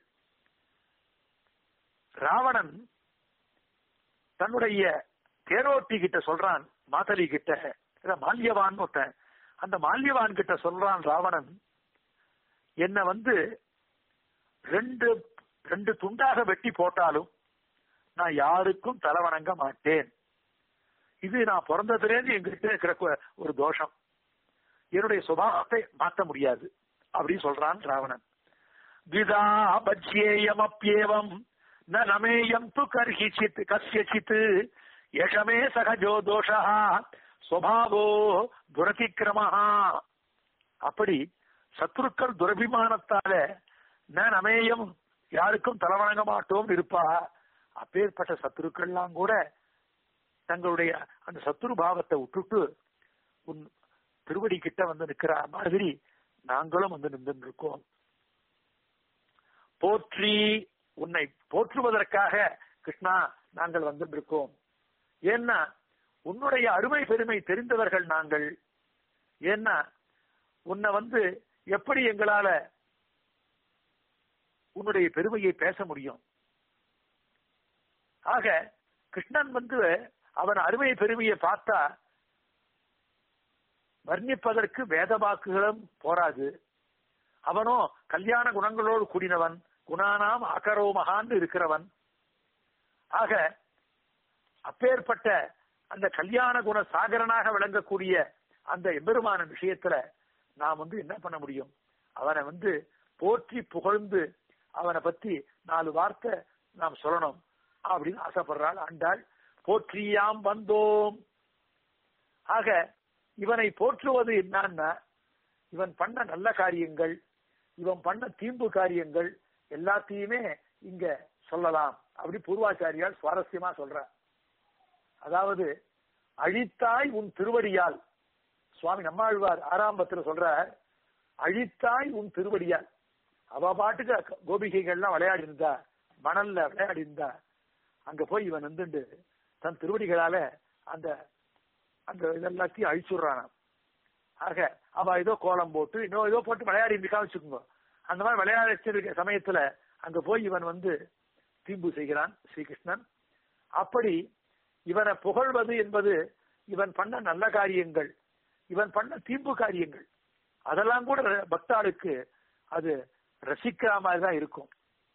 Speaker 1: ராவணன் தன்னுடைய தேரோட்டி கிட்ட சொல்றான் மாதலி கிட்ட மால்யவான் ஒருத்தன் அந்த மால்யவான் கிட்ட சொல்றான் ராவணன் என்ன வந்து ரெண்டு ரெண்டு துண்டாக வெட்டி போட்டாலும் நான் யாருக்கும் தலை வணங்க மாட்டேன் இது நான் பிறந்ததுலேருந்து எங்கிட்ட இருக்கிற ஒரு தோஷம் என்னுடைய சுபாவத்தை மாற்ற முடியாது அப்படின்னு சொல்றான் ராவணன் விதா பஜ்யேயம் அப்பியேவம் ந நமேயம் து கர்ஹிச்சித் கஸ்யச்சித் யஷமே சகஜோ தோஷா சுவாவோ துரதிக்கிரமஹா அப்படி சத்துருக்கள் துரபிமானத்தால ந நமேயம் யாருக்கும் தலைவணங்க மாட்டோம் இருப்பா அப்பேற்பட்ட சத்துருக்கள்லாம் கூட தங்களுடைய அந்த சத்துரு பாவத்தை விட்டுட்டு உன் திருவடி கிட்ட வந்து நிக்கிற மாதிரி நாங்களும் வந்து நின்று இருக்கோம் போற்றி உன்னை போற்றுவதற்காக கிருஷ்ணா நாங்கள் வந்திருக்கோம் ஏன்னா உன்னுடைய அருமை பெருமை தெரிந்தவர்கள் நாங்கள் ஏன்னா உன்னை வந்து எப்படி எங்களால உன்னுடைய பெருமையை பேச முடியும் ஆக கிருஷ்ணன் வந்து அவன் அருமை பெருமையை பார்த்தா வர்ணிப்பதற்கு வேத வாக்குகளும் போராது அவனோ கல்யாண குணங்களோடு கூடினவன் குணானாம் ஆகரோமகான்னு இருக்கிறவன் ஆக அப்பேற்பட்ட அந்த கல்யாண குண சாகரனாக விளங்கக்கூடிய அந்த எம்பெருமான விஷயத்துல நாம் வந்து என்ன பண்ண முடியும் அவனை வந்து போற்றி புகழ்ந்து அவனை பத்தி நாலு வார்த்தை நாம் சொல்லணும் அப்படின்னு ஆசைப்படுறாள் ஆண்டாள் போற்றியாம் வந்தோம் ஆக இவனை போற்றுவது என்னன்னா இவன் பண்ண நல்ல காரியங்கள் இவன் பண்ண தீம்பு காரியங்கள் எல்லாத்தையுமே இங்க சொல்லலாம் அப்படி பூர்வாச்சாரியால் சுவாரஸ்யமா சொல்ற அதாவது அழித்தாய் உன் திருவடியால் சுவாமி நம்மாழ்வார் ஆரம்பத்துல சொல்ற அழித்தாய் உன் திருவடியால் அவ பாட்டுக்கு கோபிகைகள்லாம் விளையாடி இருந்தா மணல்ல விளையாடி இருந்தா அங்க போய் இவன் வந்துட்டு தன் திருவடிகளால அந்த அந்த இதெல்லாத்தையும் அழிச்சுடுறான் ஆக அவ ஏதோ கோலம் போட்டு இன்னும் ஏதோ போட்டு விளையாடி இருக்கா வச்சுக்கோங்க அந்த மாதிரி விளையாட வச்சிருக்க சமயத்துல அங்க போய் இவன் வந்து தீம்பு செய்கிறான் ஸ்ரீகிருஷ்ணன் அப்படி இவனை புகழ்வது என்பது இவன் பண்ண நல்ல காரியங்கள் இவன் பண்ண தீம்பு காரியங்கள் அதெல்லாம் கூட பக்தாளுக்கு அது ரசிக்கிற மாதிரி தான் இருக்கும்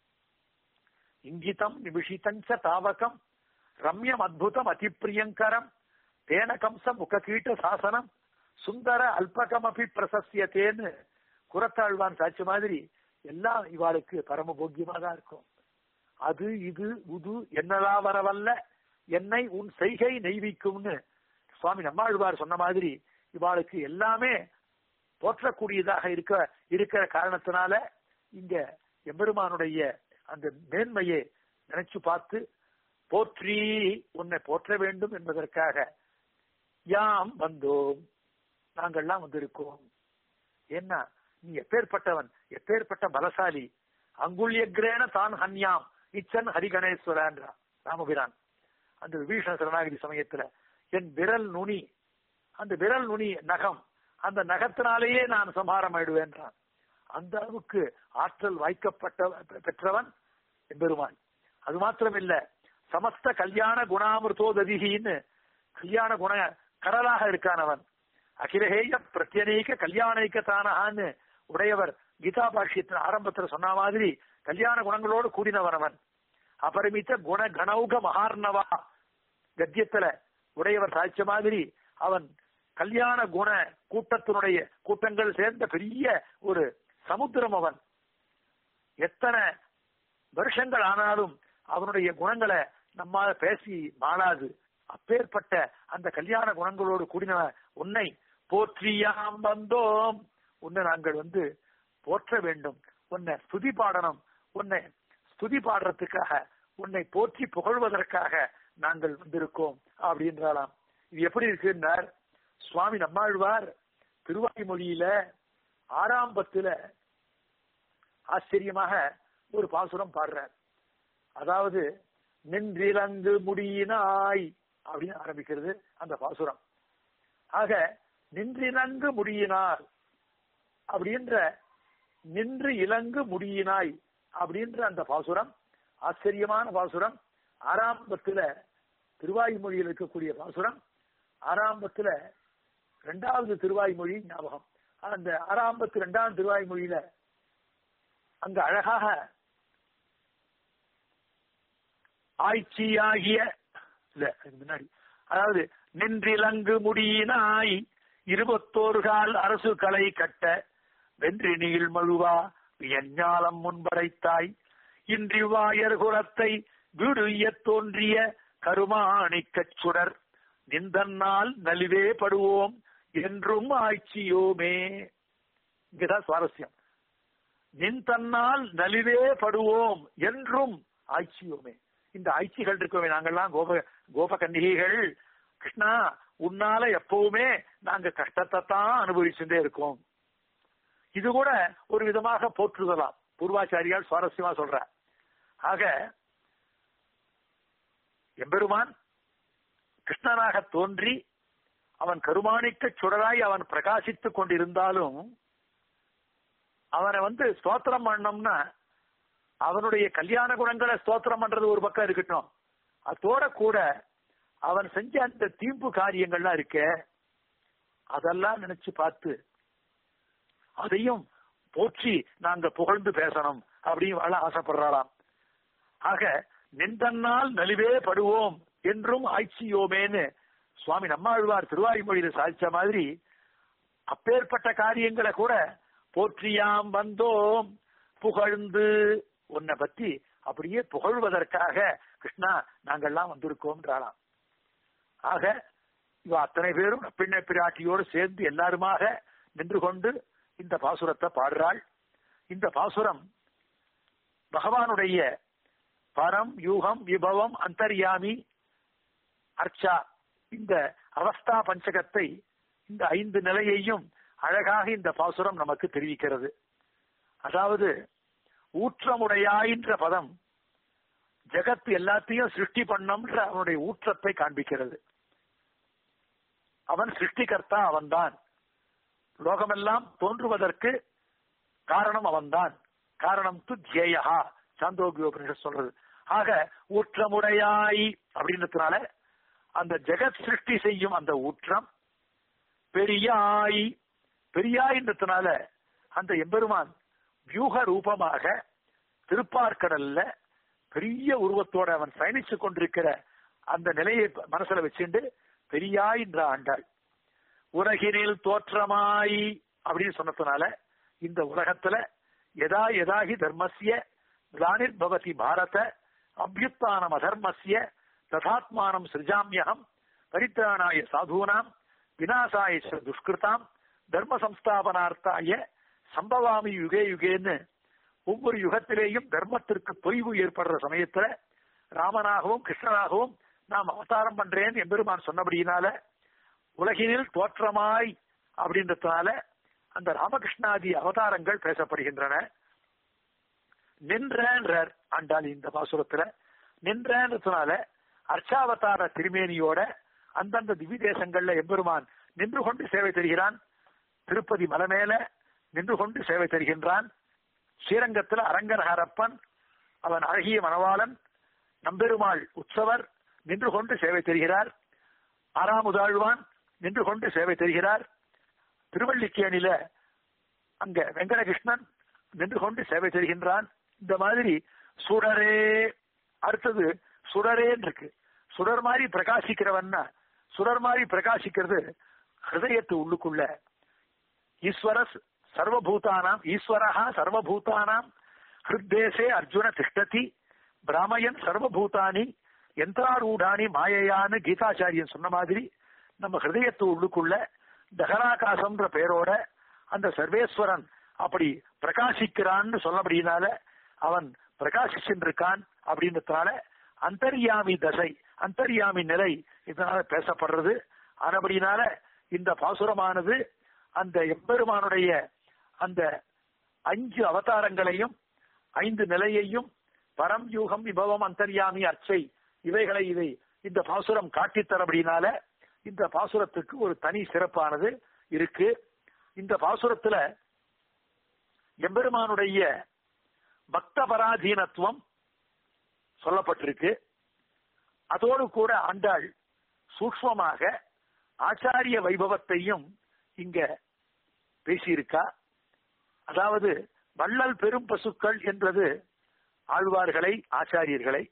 Speaker 1: இங்கிதம் நிமிஷிதஞ்ச தாவகம் ரம்யம் அத்புதம் அதிப்பிரியங்கரம் தேன கம்ச முககீட்ட சாசனம் சுந்தர அல்பகம் அபி பிரசஸ்யத்தேன்னு குரத்தாழ்வான் சாட்சி மாதிரி எல்லாம் இவாளுக்கு பரம போக்கியமா தான் இருக்கும் அது இது உது என்னலா வரவல்ல என்னை உன் செய்கை நெய்விக்கும்னு சுவாமி நம்மாழ்வார் சொன்ன மாதிரி இவாளுக்கு எல்லாமே போற்றக்கூடியதாக இருக்க இருக்கிற காரணத்தினால இங்க எம்பெருமானுடைய அந்த மேன்மையை நினைச்சு பார்த்து போற்றி உன்னை போற்ற வேண்டும் என்பதற்காக யாம் வந்தோம் நாங்கள்லாம் வந்திருக்கோம் என்ன நீ எப்பேற்பட்டவன் எப்பேற்பட்ட பலசாலி அங்குள்யக்ரேன தான் ஹன்யாம் இச்சன் ஹரிகணேஸ்வரன்றா ராமபிரான் அந்த விபீஷண சரணாகிரி சமயத்துல என் விரல் நுனி அந்த விரல் நுனி நகம் அந்த நகத்தினாலேயே நான் சம்ஹாரம் ஆயிடுவேன்றான் அந்த அளவுக்கு ஆற்றல் வாய்க்கப்பட்ட பெற்றவன் எம்பெருமான் அது மாத்திரம் இல்ல சமஸ்த கல்யாண குணாமிருதோததிகின்னு கல்யாண குண கடலாக இருக்கானவன் அகிலஹேய பிரத்யநேக கல்யாணிக்க தானகான்னு உடையவர் கீதா பாஷ்யத்தின் ஆரம்பத்துல சொன்ன மாதிரி கல்யாண குணங்களோடு கூடினவன் அவன் அபரிமித்த குண கணௌக மகார்ணவா கத்தியத்துல உடையவர் சாய்ச்ச மாதிரி அவன் கல்யாண குண கூட்டத்தினுடைய கூட்டங்கள் சேர்ந்த பெரிய ஒரு சமுத்திரம் அவன் எத்தனை வருஷங்கள் ஆனாலும் அவனுடைய குணங்களை நம்மால பேசி மாளாது அப்பேற்பட்ட அந்த கல்யாண குணங்களோடு கூடின உன்னை போற்றியாம் வந்தோம் உன்னை நாங்கள் வந்து போற்ற வேண்டும் உன்னை ஸ்துதி பாடணும் உன்னை ஸ்துதி பாடுறதுக்காக உன்னை போற்றி புகழ்வதற்காக நாங்கள் வந்திருக்கோம் அப்படின்றாலாம் இது எப்படி இருக்குன்னார் சுவாமி நம்மாழ்வார் திருவாய்மொழியில ஆறாம்பத்துல ஆச்சரியமாக ஒரு பாசுரம் பாடுறார் அதாவது நின்றிலங்கு முடியினாய் அப்படின்னு ஆரம்பிக்கிறது அந்த பாசுரம் ஆக நின்றிலங்கு முடியினார் அப்படின்ற நின்று இலங்கு முடியினாய் அப்படின்ற அந்த பாசுரம் ஆச்சரியமான பாசுரம் ஆரம்பத்துல திருவாய்மொழியில் இருக்கக்கூடிய பாசுரம் ஆரம்பத்துல இரண்டாவது திருவாய்மொழி ஞாபகம் அந்த ஆரம்பத்து இரண்டாவது திருவாய்மொழியில அங்க அழகாக ஆய்ச்சியாகிய இல்ல அதுக்கு முன்னாடி அதாவது நின்றிலங்கு முடியினாய் இருபத்தோரு அரசு கலை கட்ட வென்றி நீள் மழுவா எஞ்ஞாலம் முன்படைத்தாய் இன்றிவாயர் குலத்தை விடுயத் தோன்றிய கருமாணிக்கச் சுடர் நிந்தன்னால் நலிவே படுவோம் என்றும் ஆய்ச்சியோமே இங்கதான் சுவாரஸ்யம் நின்தன்னால் நலிவே படுவோம் என்றும் ஆய்ச்சியோமே இந்த ஆய்ச்சிகள் இருக்கவே நாங்கெல்லாம் கோப கோப கன்னிகைகள் கிருஷ்ணா உன்னால எப்பவுமே நாங்க கஷ்டத்தை தான் அனுபவிச்சுட்டே இருக்கோம் இது கூட ஒரு விதமாக போற்றுதலாம் பூர்வாச்சாரியால் சுவாரஸ்யமா சொல்ற ஆக எம்பெருமான் கிருஷ்ணனாக தோன்றி அவன் கருமாணிக்க சுடராய் அவன் பிரகாசித்துக் கொண்டிருந்தாலும் அவனை வந்து ஸ்தோத்திரம் பண்ணோம்னா அவனுடைய கல்யாண குணங்களை ஸ்தோத்திரம் பண்றது ஒரு பக்கம் இருக்கட்டும் அதோட கூட அவன் செஞ்ச அந்த தீம்பு காரியங்கள்லாம் இருக்க அதெல்லாம் நினைச்சு பார்த்து அதையும் போற்றி நாங்க புகழ்ந்து பேசணும் அப்படின்னு வாழ ஆசைப்படுறாளாம் ஆக நின்றனால் நலிவே படுவோம் என்றும் ஆய்ச்சியோமேன்னு சுவாமி நம்மாழ்வார் திருவாய்மொழியில சாதிச்ச மாதிரி அப்பேற்பட்ட காரியங்களை கூட போற்றியாம் வந்தோம் புகழ்ந்து உன்னை பத்தி அப்படியே புகழ்வதற்காக கிருஷ்ணா நாங்கள்லாம் வந்திருக்கோம்ன்றாளாம் ஆக இவ அத்தனை பேரும் பின்ன பிராட்டியோடு சேர்ந்து எல்லாருமாக நின்று கொண்டு இந்த பாசுரத்தை பாடுறாள் இந்த பாசுரம் பகவானுடைய பரம் யூகம் விபவம் அந்தர்யாமி அர்ச்சா இந்த அவஸ்தா பஞ்சகத்தை இந்த ஐந்து நிலையையும் அழகாக இந்த பாசுரம் நமக்கு தெரிவிக்கிறது அதாவது ஊற்றமுடையாயின்ற பதம் ஜெகத் எல்லாத்தையும் சிருஷ்டி பண்ணம்ன்ற அவனுடைய ஊற்றத்தை காண்பிக்கிறது அவன் சிருஷ்டிகர்த்தா அவன்தான் லோகமெல்லாம் தோன்றுவதற்கு காரணம் அவன்தான் காரணம் து ஜேயா சாந்தோகியோபனிஷத் சொல்றது ஆக ஊற்றமுடையாய் அப்படின்றதுனால அந்த ஜெகத் சிருஷ்டி செய்யும் அந்த ஊற்றம் பெரியாய் பெரியாயின்றதுனால அந்த எம்பெருமான் வியூக ரூபமாக திருப்பார்கடல்ல பெரிய உருவத்தோட அவன் பயணிச்சு கொண்டிருக்கிற அந்த நிலையை மனசுல வச்சுண்டு பெரியாய் என்ற ஆண்டாள் உலகினில் தோற்றமாய் அப்படின்னு சொன்னதுனால இந்த உலகத்துல எதா எதாகி தர்மசிய கிளானிர் பவதி பாரத அபியுத்தானம் அதர்மசிய ததாத்மானம் சிருஜாமியகம் பரித்ராணாய சாதூனாம் விநாசாய ச துஷ்கிருதாம் தர்ம சம்ஸ்தாபனார்த்தாய சம்பவாமி யுகே யுகேன்னு ஒவ்வொரு யுகத்திலேயும் தர்மத்திற்கு தொய்வு ஏற்படுற சமயத்துல ராமனாகவும் கிருஷ்ணனாகவும் நாம் அவதாரம் பண்றேன் எம்பெருமான் சொன்னபடியினால உலகினில் தோற்றமாய் அப்படின்றதுனால அந்த ராமகிருஷ்ணாதி அவதாரங்கள் பேசப்படுகின்றன நின்றன்றார் ஆண்டாள் இந்த பாசுரத்துல நின்றன்றதுனால அர்ச்சாவதார திருமேனியோட அந்தந்த திவ்ய தேசங்கள்ல எம்பெருமான் நின்று கொண்டு சேவை தருகிறான் திருப்பதி மலை மேல நின்று கொண்டு சேவை தருகின்றான் ஸ்ரீரங்கத்துல அரங்கரஹரப்பன் அவன் அழகிய மணவாளன் நம்பெருமாள் உற்சவர் நின்று கொண்டு சேவை தருகிறார் ஆறாமுதாழ்வான் நின்று கொண்டு சேவை தருகிறார் திருவள்ளிக்கேணியில அங்க வெங்கடகிருஷ்ணன் நின்று கொண்டு சேவை தருகின்றான் இந்த மாதிரி சுடரே அடுத்தது சுடரேன்னு இருக்கு சுடர் மாதிரி பிரகாசிக்கிறவன்னா சுடர் மாதிரி பிரகாசிக்கிறது ஹிருதயத்து உள்ளுக்குள்ள ஈஸ்வரஸ் சர்வபூதானாம் ஈஸ்வரஹா சர்வபூதானாம் ஹிருத்தேசே அர்ஜுன திஷ்டதி பிராமயன் சர்வபூதானி யந்திராரூடானி மாயையான்னு கீதாச்சாரியன் சொன்ன மாதிரி நம்ம ஹிருதயத்து உள்ளுக்குள்ள தகராகாசம்ன்ற பெயரோட அந்த சர்வேஸ்வரன் அப்படி பிரகாசிக்கிறான்னு சொன்னபடினால அவன் பிரகாசிச்சுருக்கான் அப்படின்றதுனால அந்தர்யாமி தசை அந்தர்யாமி நிலை இதனால பேசப்படுறது ஆனபடினால இந்த பாசுரமானது அந்த எம்பெருமானுடைய அந்த அஞ்சு அவதாரங்களையும் ஐந்து நிலையையும் பரம் யூகம் விபவம் அந்தர்யாமி அர்ச்சை இவைகளை இதை இந்த பாசுரம் காட்டித்தரபடினால இந்த பாசுரத்துக்கு ஒரு தனி சிறப்பானது இருக்கு இந்த பாசுரத்துல எம்பெருமானுடைய பக்த பராதீனத்துவம் சொல்லப்பட்டிருக்கு அதோடு கூட ஆண்டாள் சூக்மமாக ஆச்சாரிய வைபவத்தையும் இங்க பேசியிருக்கா அதாவது வள்ளல் பெரும் பசுக்கள் என்றது ஆழ்வார்களை ஆச்சாரியர்களை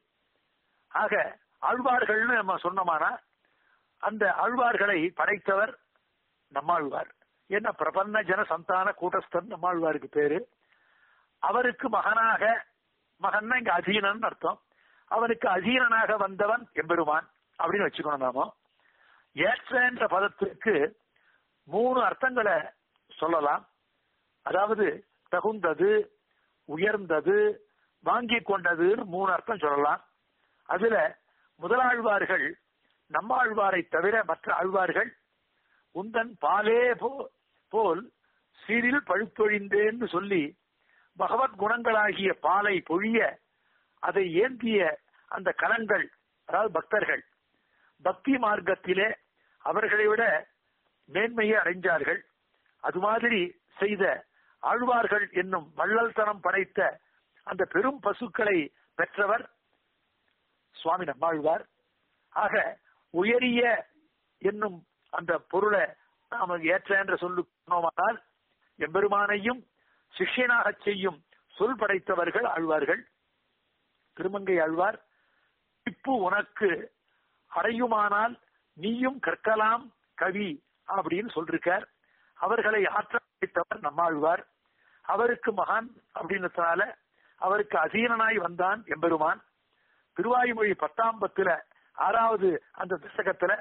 Speaker 1: ஆக ஆழ்வார்கள்னு நம்ம சொன்னோமானா அந்த ஆழ்வார்களை படைத்தவர் நம்மாழ்வார் என்ன பிரபன்ன ஜன சந்தான கூட்டஸ்தன் நம்மாழ்வாருக்கு பேரு அவருக்கு மகனாக மகன்னா இங்க அசீனன் அர்த்தம் அவனுக்கு அசீனனாக வந்தவன் எம்பெருமான் அப்படின்னு வச்சுக்கணும் நாம ஏற்ற என்ற பதத்திற்கு மூணு அர்த்தங்களை சொல்லலாம் அதாவது தகுந்தது உயர்ந்தது வாங்கி கொண்டதுன்னு மூணு அர்த்தம் சொல்லலாம் அதுல முதலாழ்வார்கள் நம்மாழ்வாரை தவிர மற்ற ஆழ்வார்கள் உந்தன் பாலே போ- போல் சீரில் பழுத்தொழிந்தேன்னு சொல்லி பகவத் குணங்களாகிய பாலை பொழிய அதை ஏந்திய அந்த கலங்கள் அதாவது பக்தர்கள் பக்தி மார்க்கத்திலே அவர்களை விட மேன்மையை அடைஞ்சார்கள் அது மாதிரி செய்த ஆழ்வார்கள் என்னும் வள்ளல்தனம் படைத்த அந்த பெரும் பசுக்களை பெற்றவர் சுவாமி நம்மாழ்வார் ஆக உயரிய என்னும் அந்த பொருளை நாம ஏற்ற என்ற சொல்லு சொன்னோமானால் எம்பெருமானையும் சிஷ்யனாக செய்யும் சொல் படைத்தவர்கள் ஆழ்வார்கள் திருமங்கை ஆழ்வார் திப்பு உனக்கு அடையுமானால் நீயும் கற்கலாம் கவி அப்படின்னு சொல்லிருக்கார் அவர்களை ஆற்ற வைத்தவர் நம்மாழ்வார் அவருக்கு மகான் அப்படின்றதுனால அவருக்கு அதீனனாய் வந்தான் எம்பெருமான் திருவாயுமொழி பத்தாம் பத்துல ஆறாவது அந்த தசகத்துல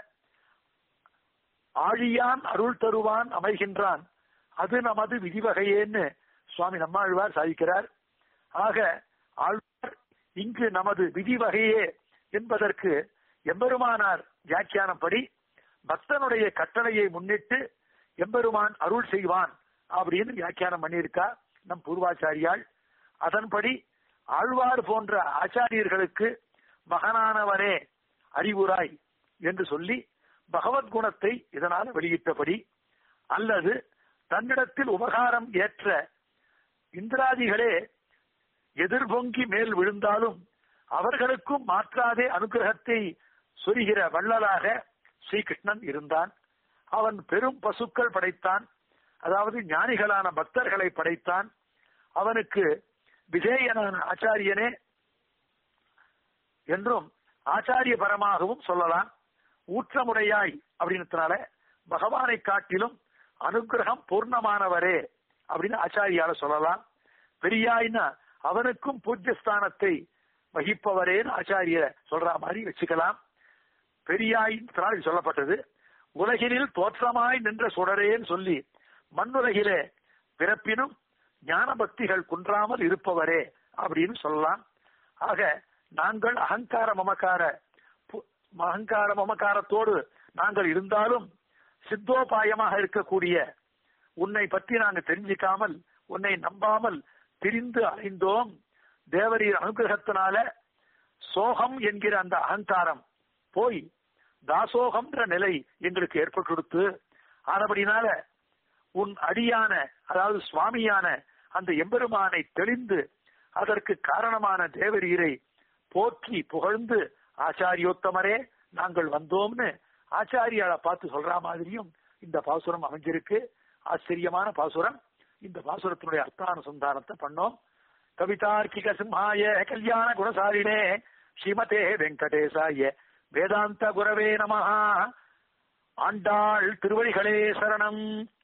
Speaker 1: ஆழியான் அருள் தருவான் அமைகின்றான் அது நமது விதிவகையேன்னு சுவாமி நம்மாழ்வார் சாதிக்கிறார் ஆக ஆழ்வார் இங்கு நமது விதிவகையே என்பதற்கு எம்பெருமானார் வியாக்கியானப்படி பக்தனுடைய கட்டளையை முன்னிட்டு எம்பெருமான் அருள் செய்வான் அப்படின்னு வியாக்கியானம் பண்ணியிருக்கா நம் பூர்வாச்சாரியால் அதன்படி ஆழ்வார் போன்ற ஆச்சாரியர்களுக்கு மகனானவனே அறிவுராய் என்று சொல்லி பகவத் குணத்தை இதனால வெளியிட்டபடி அல்லது தன்னிடத்தில் உபகாரம் ஏற்ற இந்திராதிகளே எதிர்பொங்கி மேல் விழுந்தாலும் அவர்களுக்கும் மாற்றாதே அனுகிரகத்தை சொரிகிற வள்ளலாக ஸ்ரீகிருஷ்ணன் இருந்தான் அவன் பெரும் பசுக்கள் படைத்தான் அதாவது ஞானிகளான பக்தர்களை படைத்தான் அவனுக்கு விஜயனான ஆச்சாரியனே என்றும் ஆச்சாரிய பரமாகவும் சொல்லலாம் ஊற்றமுடையாய் அப்படின்றதுனால பகவானை காட்டிலும் அனுகிரகம் பூர்ணமானவரே அப்படின்னு ஆச்சாரியால சொல்லலாம் பெரியாய்னா அவனுக்கும் பூஜ்யஸ்தானத்தை வகிப்பவரேன்னு ஆச்சாரிய சொல்ற மாதிரி வச்சுக்கலாம் பெரியாயினால் இது சொல்லப்பட்டது உலகினில் தோற்றமாய் நின்ற சுடரேன்னு சொல்லி மண்ணுலகிலே பிறப்பினும் ஞான பக்திகள் குன்றாமல் இருப்பவரே அப்படின்னு சொல்லலாம் ஆக நாங்கள் அகங்கார மமக்கார பு- அகங்கார மமக்காரத்தோடு நாங்கள் இருந்தாலும் சித்தோபாயமாக இருக்கக்கூடிய உன்னை பற்றி நாங்கள் தெரிஞ்சிக்காமல் உன்னை நம்பாமல் திரிந்து அலைந்தோம் தேவரீர் அனுகிரகத்தினால சோகம் என்கிற அந்த அகங்காரம் போய் தாசோகம்ன்ற நிலை எங்களுக்கு ஏற்பட்டு கொடுத்து ஆனபடினால உன் அடியான அதாவது சுவாமியான அந்த எம்பெருமானை தெளிந்து அதற்கு காரணமான தேவரீரை போற்றி புகழ்ந்து ஆச்சாரியோத்தமரே நாங்கள் வந்தோம்னு ஆச்சாரியால பார்த்து சொல்ற மாதிரியும் இந்த பாசுரம் அமைஞ்சிருக்கு ஆச்சரியமான பாசுரம் இந்த பாசுரத்தினுடைய அர்த்தானுசந்தானத்தை பண்ணோம் கவிதார்க்கிக சிம்ஹாய கல்யாண குணசாலினே ஸ்ரீமதே வெங்கடேசாய வேதாந்த குரவே நமஹா ஆண்டாள் திருவடிகளே சரணம்